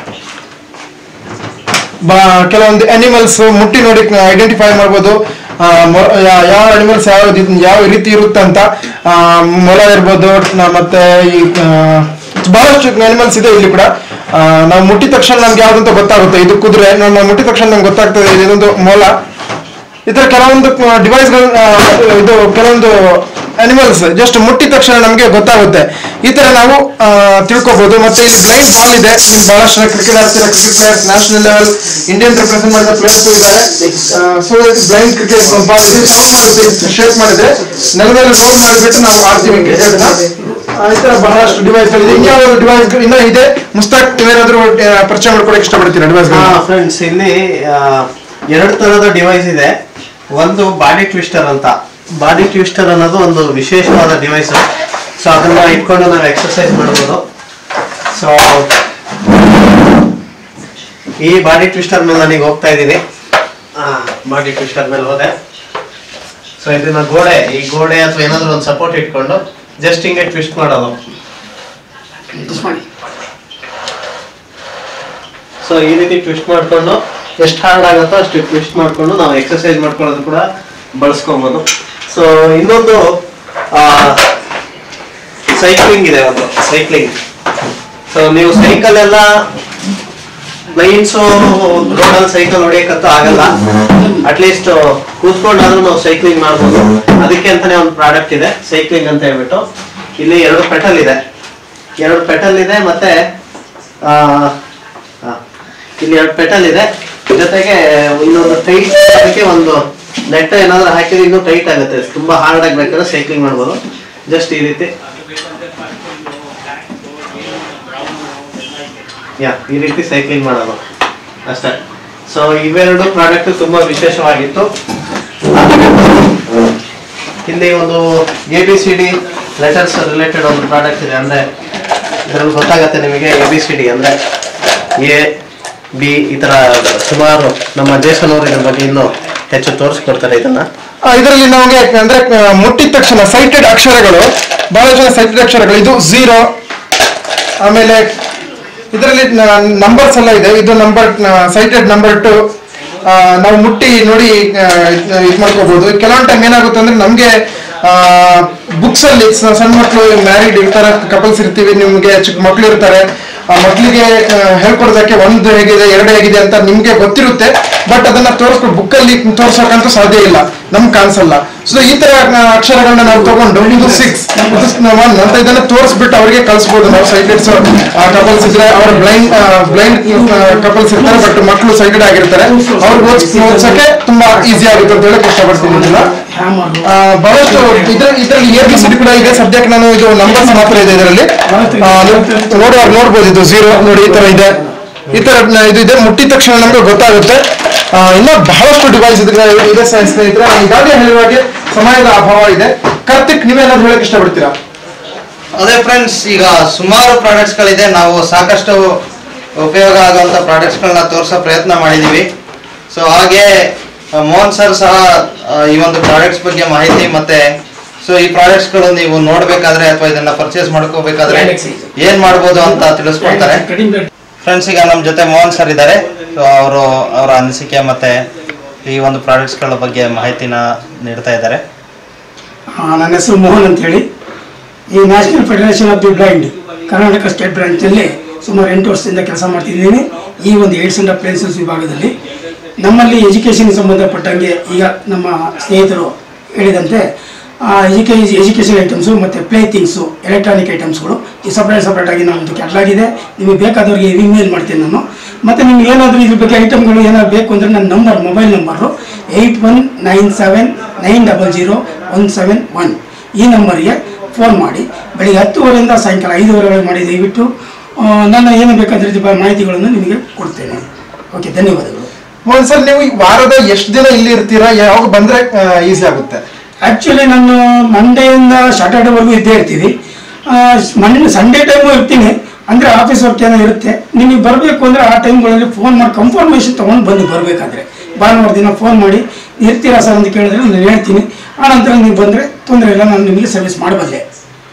S1: ಬ- ಕೆಲವೊಂದು ಅನಿಮಲ್ಸ್ ಮುಟ್ಟಿ ನೋಡಿ ಐಡೆಂಟಿಫೈ ಮಾಡ್ಬೋದು ಆ, ಮೊ- ಯಾ- ಯಾವ ಅನಿಮಲ್ಸ್ ಯಾವ ರೀತಿ- ಯಾವ ರೀತಿ ಇರುತ್ತೆ ಅಂತ ಆ, ಮೊಲ ಇರ್ಬೋದು ನ- ಮತ್ತೆ ಈ ಆ, ಬಹಳಷ್ಟು ಅನಿಮಲ್ಸ್ ಇದೆ ಇಲ್ಲಿ ಕೂಡ ಆ, ನಾವು ಮುಟ್ಟಿದ ತಕ್ಷಣ ನಮ್ಗೆ ಯಾವ್ದಂತ ಗೊತ್ತಾಗುತ್ತೆ ಇದು ಕುದುರೆ ನಾವು ನಾವು ಮುಟ್ಟಿದ ತಕ್ಷಣ ನಮ್ಗೆ ಗೊತ್ತಾಗ್ತದೆ ಇದೊಂದು ಮೊಲ ಈ ತರ ಕೆಲವೊಂದು ಡಿವೈಸ್ಗಳು ಇದು ಕೆಲವೊಂದು ಅನಿಮಲ್ಸ್ ಜಸ್ಟ್ ಮುಟ್ಟಿದ ತಕ್ಷಣ ನಮಗೆ ಗೊತ್ತಾಗುತ್ತೆ ಈ ತರ ನಾವು ಆ, ತಿಳ್ಕೊಬಹುದು ಮತ್ತೆ ಇಲ್ಲಿ ಬ್ಲೈಂಡ್ ಬಾಲ್ ಇದೆ ಇಲ್ಲಿ ಬಹಳಷ್ಟು ಜನ ಕ್ರಿಕೆಟ್ ಆಡ್ತಿರೋ cricket players national level Indian represent ಮಾಡಿದ ಪ್ಲೇಯರ್ಸ್ ಇದ್ದಾರೆ ಸೊ ಬ್ಲೈಂಡ್ ಕ್ರಿಕೆಟ್ ಬಾಲ್ ಇದು ಸೌಂಡ್ ಮಾಡುತ್ತೆ ಶೇಕ್ ಮಾಡಿದ್ರೆ ನೆಲದಲ್ಲಿ ರೋಲ್ ಮಾಡಿಬಿಟ್ಟು ನಾವು ಆಡ್ತೀವಿ ಕ್ರಿಕೆಟ್ ಈ ತರ ಬಹಳಷ್ಟು ಡಿವೈಸ್ಗಳಿದೆ ಇನ್ಯಾವ ಡಿವೈಸ್ ಇನ್ನೂ ಇದೆ ಮುಸ್ತಾಕ್ ಏನಾದ್ರು ಪರಿಚಯ ಮಾಡ್ಕೊಡಕ್ಕೆ ಇಷ್ಟಪಡ್ತೀರಾ ಡಿವೈಸ್
S2: ಫ್ರೆಂಡ್ಸ್ ಇಲ್ಲಿ ಆ, ಎರಡು ತರದ ಡಿವೈಸ್ ಇದೆ ಒಂದು ಬಾಡಿ ಟ್ವಿಸ್ಟರ್ ಅಂತ ಬಾಡಿ ಟ್ವಿಸ್ಟರ್ ಅನ್ನೋದು ಒಂದು ವಿಶೇಷವಾದ ಡಿವೈಸ್ ಸೊ ಅದನ್ನ ಇಟ್ಕೊಂಡು ನಾವು ಎಕ್ಸರ್ಸೈಸ್ ಮಾಡ್ಬೋದು ಸೊ ಈ ಬಾಡಿ ಟ್ವಿಸ್ಟರ್ ಮೇಲೆ ನನಗೆ ಹೋಗ್ತಾ ಇದ್ದೀನಿ ಬಾಡಿ ಟ್ವಿಸ್ಟರ್ ಮೇಲೆ ಹೋದೆ ಸೊ ಇದನ್ನ ಗೋಡೆ ಈ ಗೋಡೆ ಅಥವಾ ಏನಾದ್ರು ಒಂದು ಸಪೋರ್ಟ್ ಇಟ್ಕೊಂಡು ಜಸ್ಟ್ ಹಿಂಗೆ ಟ್ವಿಸ್ಟ್ ಮಾಡೋದು
S6: Twist ಮಾಡಿ
S2: ಸೊ ಈ ರೀತಿ ಟ್ವಿಸ್ಟ್ ಮಾಡ್ಕೊಂಡು ಎಷ್ಟು ಹಾರ್ಡ್ ಆಗುತ್ತೋ ಅಷ್ಟು ಟ್ವಿಸ್ಟ್ ಮಾಡ್ಕೊಂಡು ನಾವು ಎಕ್ಸರ್ಸೈಸ್ ಮಾಡ್ಕೊಳ್ಳೋದು ಕೂಡ ಬಳಸ್ಕೊಬೋದು ಸೊ ಇನ್ನೊಂದು ಸೈಕ್ಲಿಂಗ್ ಇದೆ ಒಂದು ಸೈಕ್ಲಿಂಗ್ ಸೊ ನೀವು ಸೈಕಲ್ ಎಲ್ಲ ಬ್ಲೈಂಡ್ಸು ರೋಡಲ್ಲಿ ಸೈಕಲ್ ಹೊಡಿಯಕ್ಕಂತೂ ಆಗಲ್ಲ ಅಟ್ಲೀಸ್ಟ್ ಕೂತ್ಕೊಂಡಾದ್ರೂ ನಾವು ಸೈಕ್ಲಿಂಗ್ ಮಾಡ್ಬೋದು ಅದಕ್ಕೆ ಅಂತಾನೆ ಒಂದು ಪ್ರಾಡಕ್ಟ್ ಇದೆ ಸೈಕ್ಲಿಂಗ್ ಅಂತ ಹೇಳ್ಬಿಟ್ಟು ಇಲ್ಲಿ ಎರಡು ಪೆಟಲ್ ಇದೆ ಎರಡು ಪೆಟಲ್ ಇದೆ ಮತ್ತೆ ಆ, ಆ, ಇಲ್ಲಿ ಎರಡು ಪೆಟಲ್ ಇದೆ ಜೊತೆಗೆ ಇನ್ನೊಂದು ಟೈಟ್ ಅದಕ್ಕೆ ಒಂದು ನೆಟ್ ಏನಾದ್ರು ಹಾಕಿದ್ರೆ ಇನ್ನೂ ಟೈಟ್ ಆಗುತ್ತೆ ತುಂಬಾ ಹಾರ್ಡ್ ಆಗಿ ಬೇಕಾದ್ರೆ ಸೈಕ್ಲಿಂಗ್ ಮಾಡ್ಬೋದು ಜಸ್ಟ್ ಈ ರೀತಿ ಯಾ ಈ ರೀತಿ ಸೈಕ್ಲಿಂಗ್ ಮಾಡೋದು ಅಷ್ಟೇ ಸೊ ಇವೆರಡು ಪ್ರಾಡಕ್ಟ್ ತುಂಬಾ ವಿಶೇಷವಾಗಿತ್ತು ಇಲ್ಲಿ ಒಂದು A B C D letters related ಒಂದು ಪ್ರಾಡಕ್ಟ್ ಇದೆ ಅಂದ್ರೆ ಇದರಲ್ಲಿ ಗೊತ್ತಾಗತ್ತೆ ನಿಮಗೆ ಎ ಬಿ ಸಿ ಡಿ ಅಂದ್ರೆ ಎ ಬಿ ಈ ತರ ಸುಮಾರು ನಮ್ಮ ದೇಶನವರು ಇದ್ರ ಬಗ್ಗೆ ಇನ್ನೂ ಹೆಚ್ಚು ತೋರಿಸ್ಕೊಡ್ತಾರೆ ಇದನ್ನ
S1: ಇದರಲ್ಲಿ ನಮಗೆ ಅಂದ್ರೆ ಆ, ಮುಟ್ಟಿದ ತಕ್ಷಣ ಸೈಟೆಡ್ ಅಕ್ಷರಗಳು ಬಹಳ ಜನ ಸೈಟೆಡ್ ಅಕ್ಷರಗಳು ಇದು ಝೀರೋ ಆಮೇಲೆ ಇದರಲ್ಲಿ ನಂಬರ್ಸ್ ಎಲ್ಲ ಇದೆ ಇದು ನಂಬರ್ ಸೈಟೆಡ್ ನಂಬರ್ ಟು ನಾವು ಮುಟ್ಟಿ ನೋಡಿ ಇದು ಮಾಡ್ಕೋಬಹುದು ಕೆಲವೊಂದು ಟೈಮ್ ಏನಾಗುತ್ತೆ ಅಂದ್ರೆ ನಮಗೆ ಬುಕ್ಸ್ ಅಲ್ಲಿ ಸ- ಸಣ್ಣ ಮಕ್ಕಳು ಮ್ಯಾರಿಡ್ ಇರ್ತಾರೆ ಕಪಲ್ಸ್ ಇರ್ತೀವಿ ನಿಮ್ಗೆ ಚಿಕ್ಕ ಮಕ್ಳು ಇರ್ತಾರೆ ಆ ಮಕ್ಕಳಿಗೆ ಹೇಳ್ಕೊಡೋದಕ್ಕೆ ಒಂದು ಹೇಗಿದೆ ಎರಡು ಹೇಗಿದೆ ಅಂತ ನಿಮ್ಗೆ ಗೊತ್ತಿರುತ್ತೆ ಬಟ್ ಅದನ್ನ ತೋರಿಸ್ಕೊಂಡು book ಅಲ್ಲಿ ತೋರ್ಸೋಕಂತೂ ಸಾಧ್ಯ ಇಲ್ಲ ನಮ್ಗೆ ಕಾಣಿಸಲ್ಲ ಸೊ ಈ ತರ ಆ, ಅಕ್ಷರಗಳನ್ನ ನಾವು ತಗೊಂಡು ಇದು ಸಿಕ್ಸ್ ಒನ್ ಅಂತ ಇದನ್ನ ತೋರಿಸ್ಬಿಟ್ಟು ಅವರಿಗೆ ಕಳಿಸ್ಬೋದು ನಾವು ಸೈಟೆಡ್ಸ್ ಕಪಲ್ಸ್ ಇದ್ರೆ ಅವ್ರ ಬ್ಲೈಂಡ್ ಬ್ಲೈಂಡ್ ಕಪಲ್ಸ್ ಇರ್ತಾರೆ ಬಟ್ ಮಕ್ಕಳು ಸೈಟೆಡ್ ಆಗಿರ್ತಾರೆ ಅವ್ರಿಗೆ ಓದ್ಸ್ ಓದ್ಸಕ್ಕೆ ತುಂಬಾ ಈಸಿ ಆಗುತ್ತೆ ಅಂತ ಹೇಳಕ್ ಇಷ್ಟಪಡ್ತೀನಿ ಇದನ್ನ
S6: ಹ್ಯಾಮರ್
S1: ಆ, ಬಹಳಷ್ಟು ಇದ್ರ ಇದರಲ್ಲಿ ಎ ಬಿ ಸಿ ಕೂಡ ಇದೆ ಸದ್ಯಕ್ಕೆ ನಾನು ಇದು ನಂಬರ್ಸ್ ಮಾತ್ರ ಇದೆ ಇದರಲ್ಲಿ ನೋಡುವಾಗ ನೋಡ್ಬೋದು ಇದು ಝೀರೋ ನೋಡಿ ಈ ತರ ಇದೆ ಈ ತರ ನ- ಇದು ಇದೆ ಮುಟ್ಟಿದ ತಕ್ಷಣ ನಮ್ಗೆ ಗೊತ್ತಾಗುತ್ತೆ ಆ, ಇನ್ನೂ ಬಹಳಷ್ಟು ಡಿವೈಸ್ ಇದೆ ಇದೆ ಸ- ಸ್ನೇಹಿತರೆ ನಾನು ಈಗಾಗಲೇ ಹೇಳಿದ ಹಾಗೆ ಸಮಯದ ಅಭಾವ ಇದೆ ಕಾರ್ತಿಕ್ ನೀವೇನಾದ್ರು ಹೇಳಕ್ ಇಷ್ಟಪಡ್ತೀರಾ
S3: ಅದೇ ಫ್ರೆಂಡ್ಸ್ ಈಗ ಸುಮಾರು ಪ್ರಾಡಕ್ಟ್ಸ್ಗಳಿದೆ ನಾವು ಸಾಕಷ್ಟು ಉಪಯೋಗ ಆಗುವಂಥ ಪ್ರಾಡಕ್ಟ್ಸ್ಗಳನ್ನ ತೋರಿಸೋ ಪ್ರಯತ್ನ ಮಾಡಿದ್ದೀವಿ ಸೊ ಹಾಗೆ ಆ, ಮೋಹನ್ ಸರ್ ಸಹ ಆ, ಈ ಒಂದು ಪ್ರಾಡಕ್ಟ್ಸ್ ಬಗ್ಗೆ ಮಾಹಿತಿ ಮತ್ತೆ ಸೊ ಈ ಪ್ರಾಡಕ್ಟ್ಸ್ಗಳು ನೀವು ನೋಡಬೇಕಾದ್ರೆ ಅಥವಾ ಇದನ್ನ ಪರ್ಚೇಸ್ ಮಾಡ್ಕೋಬೇಕಾದ್ರೆ ಏನ್ ಮಾಡ್ಬೋದು ಅಂತ ತಿಳಿಸ್ಕೊಡ್ತಾರೆ
S6: ಕಡಿಮೆ
S3: ಫ್ರೆಂಡ್ಸ್ ಈಗ ನಮ್ಮ ಜೊತೆ ಮೋಹನ್ ಸರ್ ಇದ್ದಾರೆ ಸೊ ಅವರು ಅವರ ಅನಿಸಿಕೆ ಮತ್ತೆ ಈ ಒಂದು ಪ್ರಾಡಕ್ಟ್ಸ್ಗಳ ಬಗ್ಗೆ ಮಾಹಿತಿನ ನೀಡ್ತಾ ಇದ್ದಾರೆ
S6: ಆ, ನನ್ನ ಹೆಸರು ಮೋಹನ್ ಅಂತ ಹೇಳಿ ಈ national federation of the blind Karnataka state ಬ್ರಾಂಚಲ್ಲಿ ಸುಮಾರು ಎಂಟು ವರ್ಷದಿಂದ ಕೆಲಸ ಮಾಡ್ತಿದ್ದೀನಿ ಈ ಒಂದು ಏಡ್ಸ್ ಅಂಡ್ ಅಪ್ಲೈನ್ಸಸ್ ವಿಭಾಗದಲ್ಲಿ ನಮ್ಮಲ್ಲಿ ಎಜುಕೇಷನ್ಗೆ ಸಂಬಂಧಪಟ್ಟಂಗೆ ಈಗ ನಮ್ಮ ಸ್ನೇಹಿತರು ಹೇಳಿದಂತೆ ಎಜುಕೇ ಎಜುಕೇಷನ್ ಐಟಮ್ಸು ಮತ್ತು ಪ್ಲೇ ಥಿಂಗ್ಸು ಎಲೆಕ್ಟ್ರಾನಿಕ್ ಐಟಮ್ಸ್ಗಳು ಈ ಸಪ್ರೇಟ್ ಸಪ್ರೇಟಾಗಿ ನಮ್ಮದು ಕ್ಯಾಟ್ಲಾಗ್ ಇದೆ ನಿಮಗೆ ಬೇಕಾದವ್ರಿಗೆ ಇಮೇಲ್ ಮಾಡ್ತೀನಿ ನಾನು ಮತ್ತು ನಿಮ್ಗೆ ಏನಾದರೂ ಇದ್ರ ಬಗ್ಗೆ ಐಟಮ್ಗಳು ಏನಾದ್ರು ಬೇಕು ಅಂದರೆ ನನ್ನ number mobile number eight one nine seven nine double zero one seven one ಈ ನಂಬರ್ಗೆ ಫೋನ್ ಮಾಡಿ ಬೆಳಿಗ್ಗೆ ಹತ್ತುವರೆಯಿಂದ ಸಾಯಂಕಾಲ ಐದುವರೆವರೆಗೆ ಮಾಡಿ ದಯವಿಟ್ಟು ಆ, ನನ್ನ ಏನು ಬೇಕಾದ ರೀತಿ ಮಾಹಿತಿಗಳನ್ನು ನಿಮಗೆ ಕೊಡ್ತೇನೆ ಓಕೆ ಧನ್ಯವಾದಗಳು
S1: ಮೋಹನ್ ಸರ್ ನೀವು ಈ ವಾರದ ಎಷ್ಟು ದಿನ ಇಲ್ಲಿ ಇರ್ತೀರಾ ಯಾವಾಗ ಬಂದ್ರೆ ಈಸಿ ಆಗುತ್ತೆ
S6: ಆ್ಯಕ್ಚುಲಿ ನಾನು ಮಂಡೆಯಿಂದ ಸ್ಯಾಟರ್ಡೇವರೆಗೂ ಇದ್ದೇ ಇರ್ತೀವಿ ಮಂಡೇ ಸಂಡೇ ಟೈಮು ಇರ್ತೀನಿ ಅಂದರೆ ಆಫೀಸ್ ವರ್ಕ್ ಏನೋ ಇರುತ್ತೆ ನಿಮಗೆ ಬರಬೇಕು ಅಂದರೆ ಆ ಟೈಮ್ಗಳಲ್ಲಿ ಫೋನ್ ಮಾಡಿ ಕನ್ಫರ್ಮೇಷನ್ ತೊಗೊಂಡು ಬನ್ನಿ ಬರಬೇಕಾದ್ರೆ ಭಾನುವಾರ ದಿನ ಫೋನ್ ಮಾಡಿ ಇರ್ತೀರಾ ಸರ್ ಅಂತ ಕೇಳಿದ್ರೆ ನಾನು ಹೇಳ್ತೀನಿ ಆನಂತರ ನೀವು ಬಂದರೆ ತೊಂದರೆ ಇಲ್ಲ ನಾನು ನಿಮಗೆ ಸರ್ವಿಸ್ ಮಾಡಬಲ್ಲೆ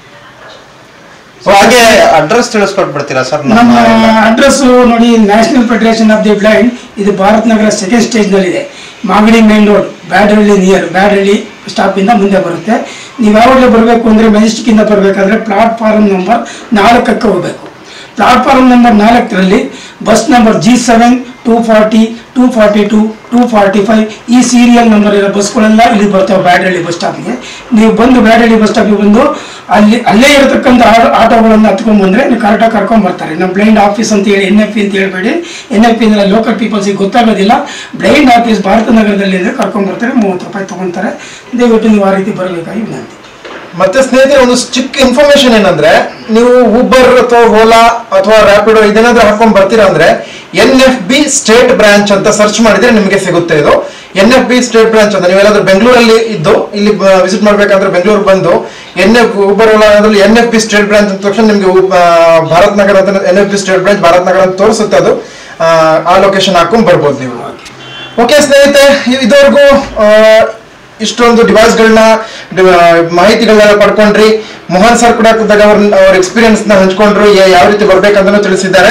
S3: ಸೊ ಹಾಗೆ ಅಡ್ರೆಸ್ ತಿಳಿಸ್ಕೊಟ್ಬಿಡ್ತೀರಾ ಸರ್
S6: ನಮ್ಮ
S3: ನಮ್ಮ
S6: ಅಡ್ರೆಸ್ ನೋಡಿ national federation of the blind ಇದು ಭಾರತ್ ನಗರ ಸೆಕೆಂಡ್ ಸ್ಟೇಜ್ನಲ್ಲಿದೆ Magadi main road Byadahalli near Byadahalli ಸ್ಟಾಪಿಂದ ಮುಂದೆ ಬರುತ್ತೆ ನೀವು ಯಾವಾಗಲೇ ಬರಬೇಕು ಅಂದರೆ ಮೆಜೆಸ್ಟಿಕ್ಕಿಂದ ಬರಬೇಕಾದ್ರೆ ಪ್ಲಾಟ್ಫಾರ್ಮ್ ನಂಬರ್ ನಾಲ್ಕಕ್ಕೆ ಹೋಗಬೇಕು ಪ್ಲಾಟ್ಫಾರ್ಮ್ ನಂಬರ್ ನಾಲ್ಕರಲ್ಲಿ bus number G seven two forty two forty two two forty five ಈ ಸೀರಿಯಲ್ ನಂಬರ್ ಇರೋ ಬಸ್ಗಳೆಲ್ಲ ಇಲ್ಲಿ ಬರ್ತವೆ ಬ್ಯಾಡಹಳ್ಳಿ ಬಸ್ ಸ್ಟಾಪ್ಗೆ ನೀವು ಬಂದು ಬ್ಯಾಡಹಳ್ಳಿ ಬಸ್ ಸ್ಟಾಪಿಗೆ ಬಂದು ಅಲ್ಲಿ ಅಲ್ಲೇ ಇರತಕ್ಕಂಥ ಆ- ಆಟೋಗಳನ್ನು ಹತ್ಕೊಂಡ್ ಬಂದ್ರೆ ನೀವು ಕರೆಕ್ಟಾಗಿ ಕರ್ಕೊಂಡ್ ಬರ್ತಾರೆ ನಮ್ಮ ಬ್ಲೈಂಡ್ ಆಫೀಸ್ ಅಂತ ಹೇಳಿ ಎನ್ ಎಫ್ ಪಿ ಅಂತ ಹೇಳ್ಬೇಡಿ ಎನ್ ಎಫ್ ಪಿ ಅಂದ್ರೆ ಲೋಕಲ್ ಪೀಪಲ್ಸಿಗೆ ಗೊತ್ತಾಗೋದಿಲ್ಲ ಬ್ಲೈಂಡ್ ಆಫೀಸ್ ಭಾರತ ನಗರದಲ್ಲಿ ಅಂದ್ರೆ ಕರ್ಕೊಂಡ್ ಬರ್ತಾರೆ ಮೂವತ್ತು ರೂಪಾಯಿ ತಗೊಂತಾರೆ ದಯವಿಟ್ಟು ನೀವು ಆ ರೀತಿ ಬರಬೇಕಾಗಿ ವಿನಂತಿ
S1: ಮತ್ತೆ ಸ್ನೇಹಿತರೆ ಒಂದು ಚಿಕ್ಕ ಇನ್ಫಾರ್ಮೇಶನ್ ಏನಂದ್ರೆ ನೀವು ಊಬರ್ ಅಥವಾ ಓಲಾ ಅಥವಾ ರ್ಯಾಪಿಡೋ ಇದೇನಾದ್ರೂ ಹಾಕೊಂಡ್ ಬರ್ತೀರಾ ಅಂದ್ರೆ N F B state branch ಅಂತ ಸರ್ಚ್ ಮಾಡಿದ್ರೆ ನಿಮಗೆ ಸಿಗುತ್ತೆ ಇದು N F B state branch ಅಂತ ನೀವೆಲ್ಲಾದ್ರೂ ಬೆಂಗಳೂರಲ್ಲಿ ಇದ್ದು ಇಲ್ಲಿ ವಿಸಿಟ್ ಮಾಡ್ಬೇಕಂದ್ರೆ ಬೆಂಗಳೂರು ಬಂದು ಎನ್ ಎಫ್ ಊಬರ್ ಓಲಾ ಅದ್ರಲ್ಲಿ N F B state branch ಅಂತ ತಕ್ಷಣ ನಿಮಗೆ ಊ- ಆ, ಭಾರತ್ ನಗರ ಅಂತ N F B state branch Bharat Nagar ಅಂತ ತೋರಿಸುತ್ತೆ ಅದು ಆ, ಆ ಲೊಕೇಶನ್ ಹಾಕೊಂಡ್ ಬರ್ಬೋದು ನೀವು ಓಕೆ ಸ್ನೇಹಿತರೆ ಇ- ಇದುವರೆಗೂ ಆ, ಇಷ್ಟೊಂದು ಡಿವೈಸ್ಗಳನ್ನ ಮಾಹಿತಿಗಳನ್ನ ಪಡ್ಕೊಂಡ್ರಿ ಮೋಹನ್ ಸರ್ ಕೂಡ ಖುದ್ದಾಗಿ ಅವ್ರ ಅವ್ರ ಎಕ್ಸ್ಪೀರಿಯನ್ಸ್ ನ ಹಂಚ್ಕೊಂಡ್ರು ಯಾ- ಯಾವ ರೀತಿ ಬರ್ಬೇಕಂತನೂ ತಿಳಿಸಿದ್ದಾರೆ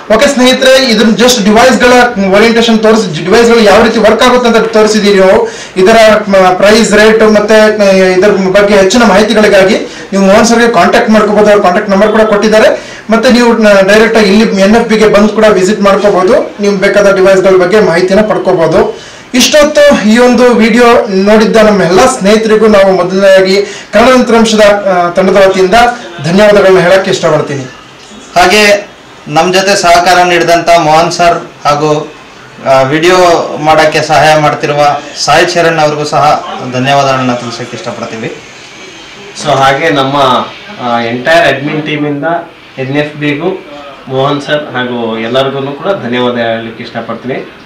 S1: ಓಕೆ ಸ್ನೇಹಿತರೆ ಇದನ್ನ ಜಸ್ಟ್ ಡಿವೈಸ್ಗಳ ಓರಿಯಂಟೇಷನ್ ತೋರಿಸಿ ಡಿವೈಸ್ಗಳು ಯಾವ ರೀತಿ ವರ್ಕ್ ಆಗುತ್ತೆ ಅಂತ ತೋರಿಸಿದೀರಿ ನಾವು ಇದರ ಪ್ರೈಸ್ ರೇಟ್ ಮತ್ತೆ ಆ, ಇದರ ಬಗ್ಗೆ ಹೆಚ್ಚಿನ ಮಾಹಿತಿಗಳಿಗಾಗಿ ನೀವು ಮೋಹನ್ ಸರ್ಗೆ ಕಾಂಟ್ಯಾಕ್ಟ್ ಮಾಡ್ಕೋಬಹುದು ಅವ್ರ ಕಾಂಟ್ಯಾಕ್ಟ್ ನಂಬರ್ ಕೂಡ ಕೊಟ್ಟಿದ್ದಾರೆ ಮತ್ತೆ ನೀವು ಡೈರೆಕ್ಟ್ ಆಗಿ ಇಲ್ಲಿ ಎನ್ ಎಫ್ ಬಿಗೆ ಬಂದು ಕೂಡ ವಿಸಿಟ್ ಮಾಡ್ಕೋಬಹುದು ನೀವು ಬೇಕಾದ ಡಿವೈಸ್ಗಳ ಬಗ್ಗೆ ಮಾಹಿತಿನ ಪಡ್ಕೋಬಹುದು ಇಷ್ಟೊತ್ತು ಈ ಒಂದು ವಿಡಿಯೋ ನೋಡಿದ್ದ ನಮ್ಮ ಎಲ್ಲ ಸ್ನೇಹಿತರಿಗೂ ನಾವು ಮೊದಲನೇದಾಗಿ ಕನ್ನಡ ತಂತ್ರಾಂಶದ ಆ, ತಂಡದ ವತಿಯಿಂದ ಧನ್ಯವಾದಗಳನ್ನ ಹೇಳಕ್ಕೆ ಇಷ್ಟಪಡ್ತೀನಿ
S3: ಹಾಗೆ ನಮ್ಮ ಜೊತೆ ಸಹಕಾರ ನೀಡಿದಂಥ ಮೋಹನ್ ಸರ್ ಹಾಗೂ ವಿಡಿಯೋ ಮಾಡೋಕ್ಕೆ ಸಹಾಯ ಮಾಡ್ತಿರುವ ಸಾಯಿ ಚರಣ್ ಅವ್ರಿಗೂ ಸಹ ಧನ್ಯವಾದಗಳನ್ನ ತಿಳಿಸೋಕೆ ಇಷ್ಟಪಡ್ತೀವಿ
S2: ಸೊ ಹಾಗೆ ನಮ್ಮ ಎಂಟೈರ್ ಅಡ್ಮಿನ್ ಟೀಮಿಂದ ಎನ್ ಎಫ್ ಬಿಗೂ ಮೋಹನ್ ಸರ್ ಹಾಗೂ ಎಲ್ಲರಿಗೂ ಕೂಡ ಧನ್ಯವಾದ ಹೇಳಲಿಕ್ಕೆ ಇಷ್ಟಪಡ್ತೀನಿ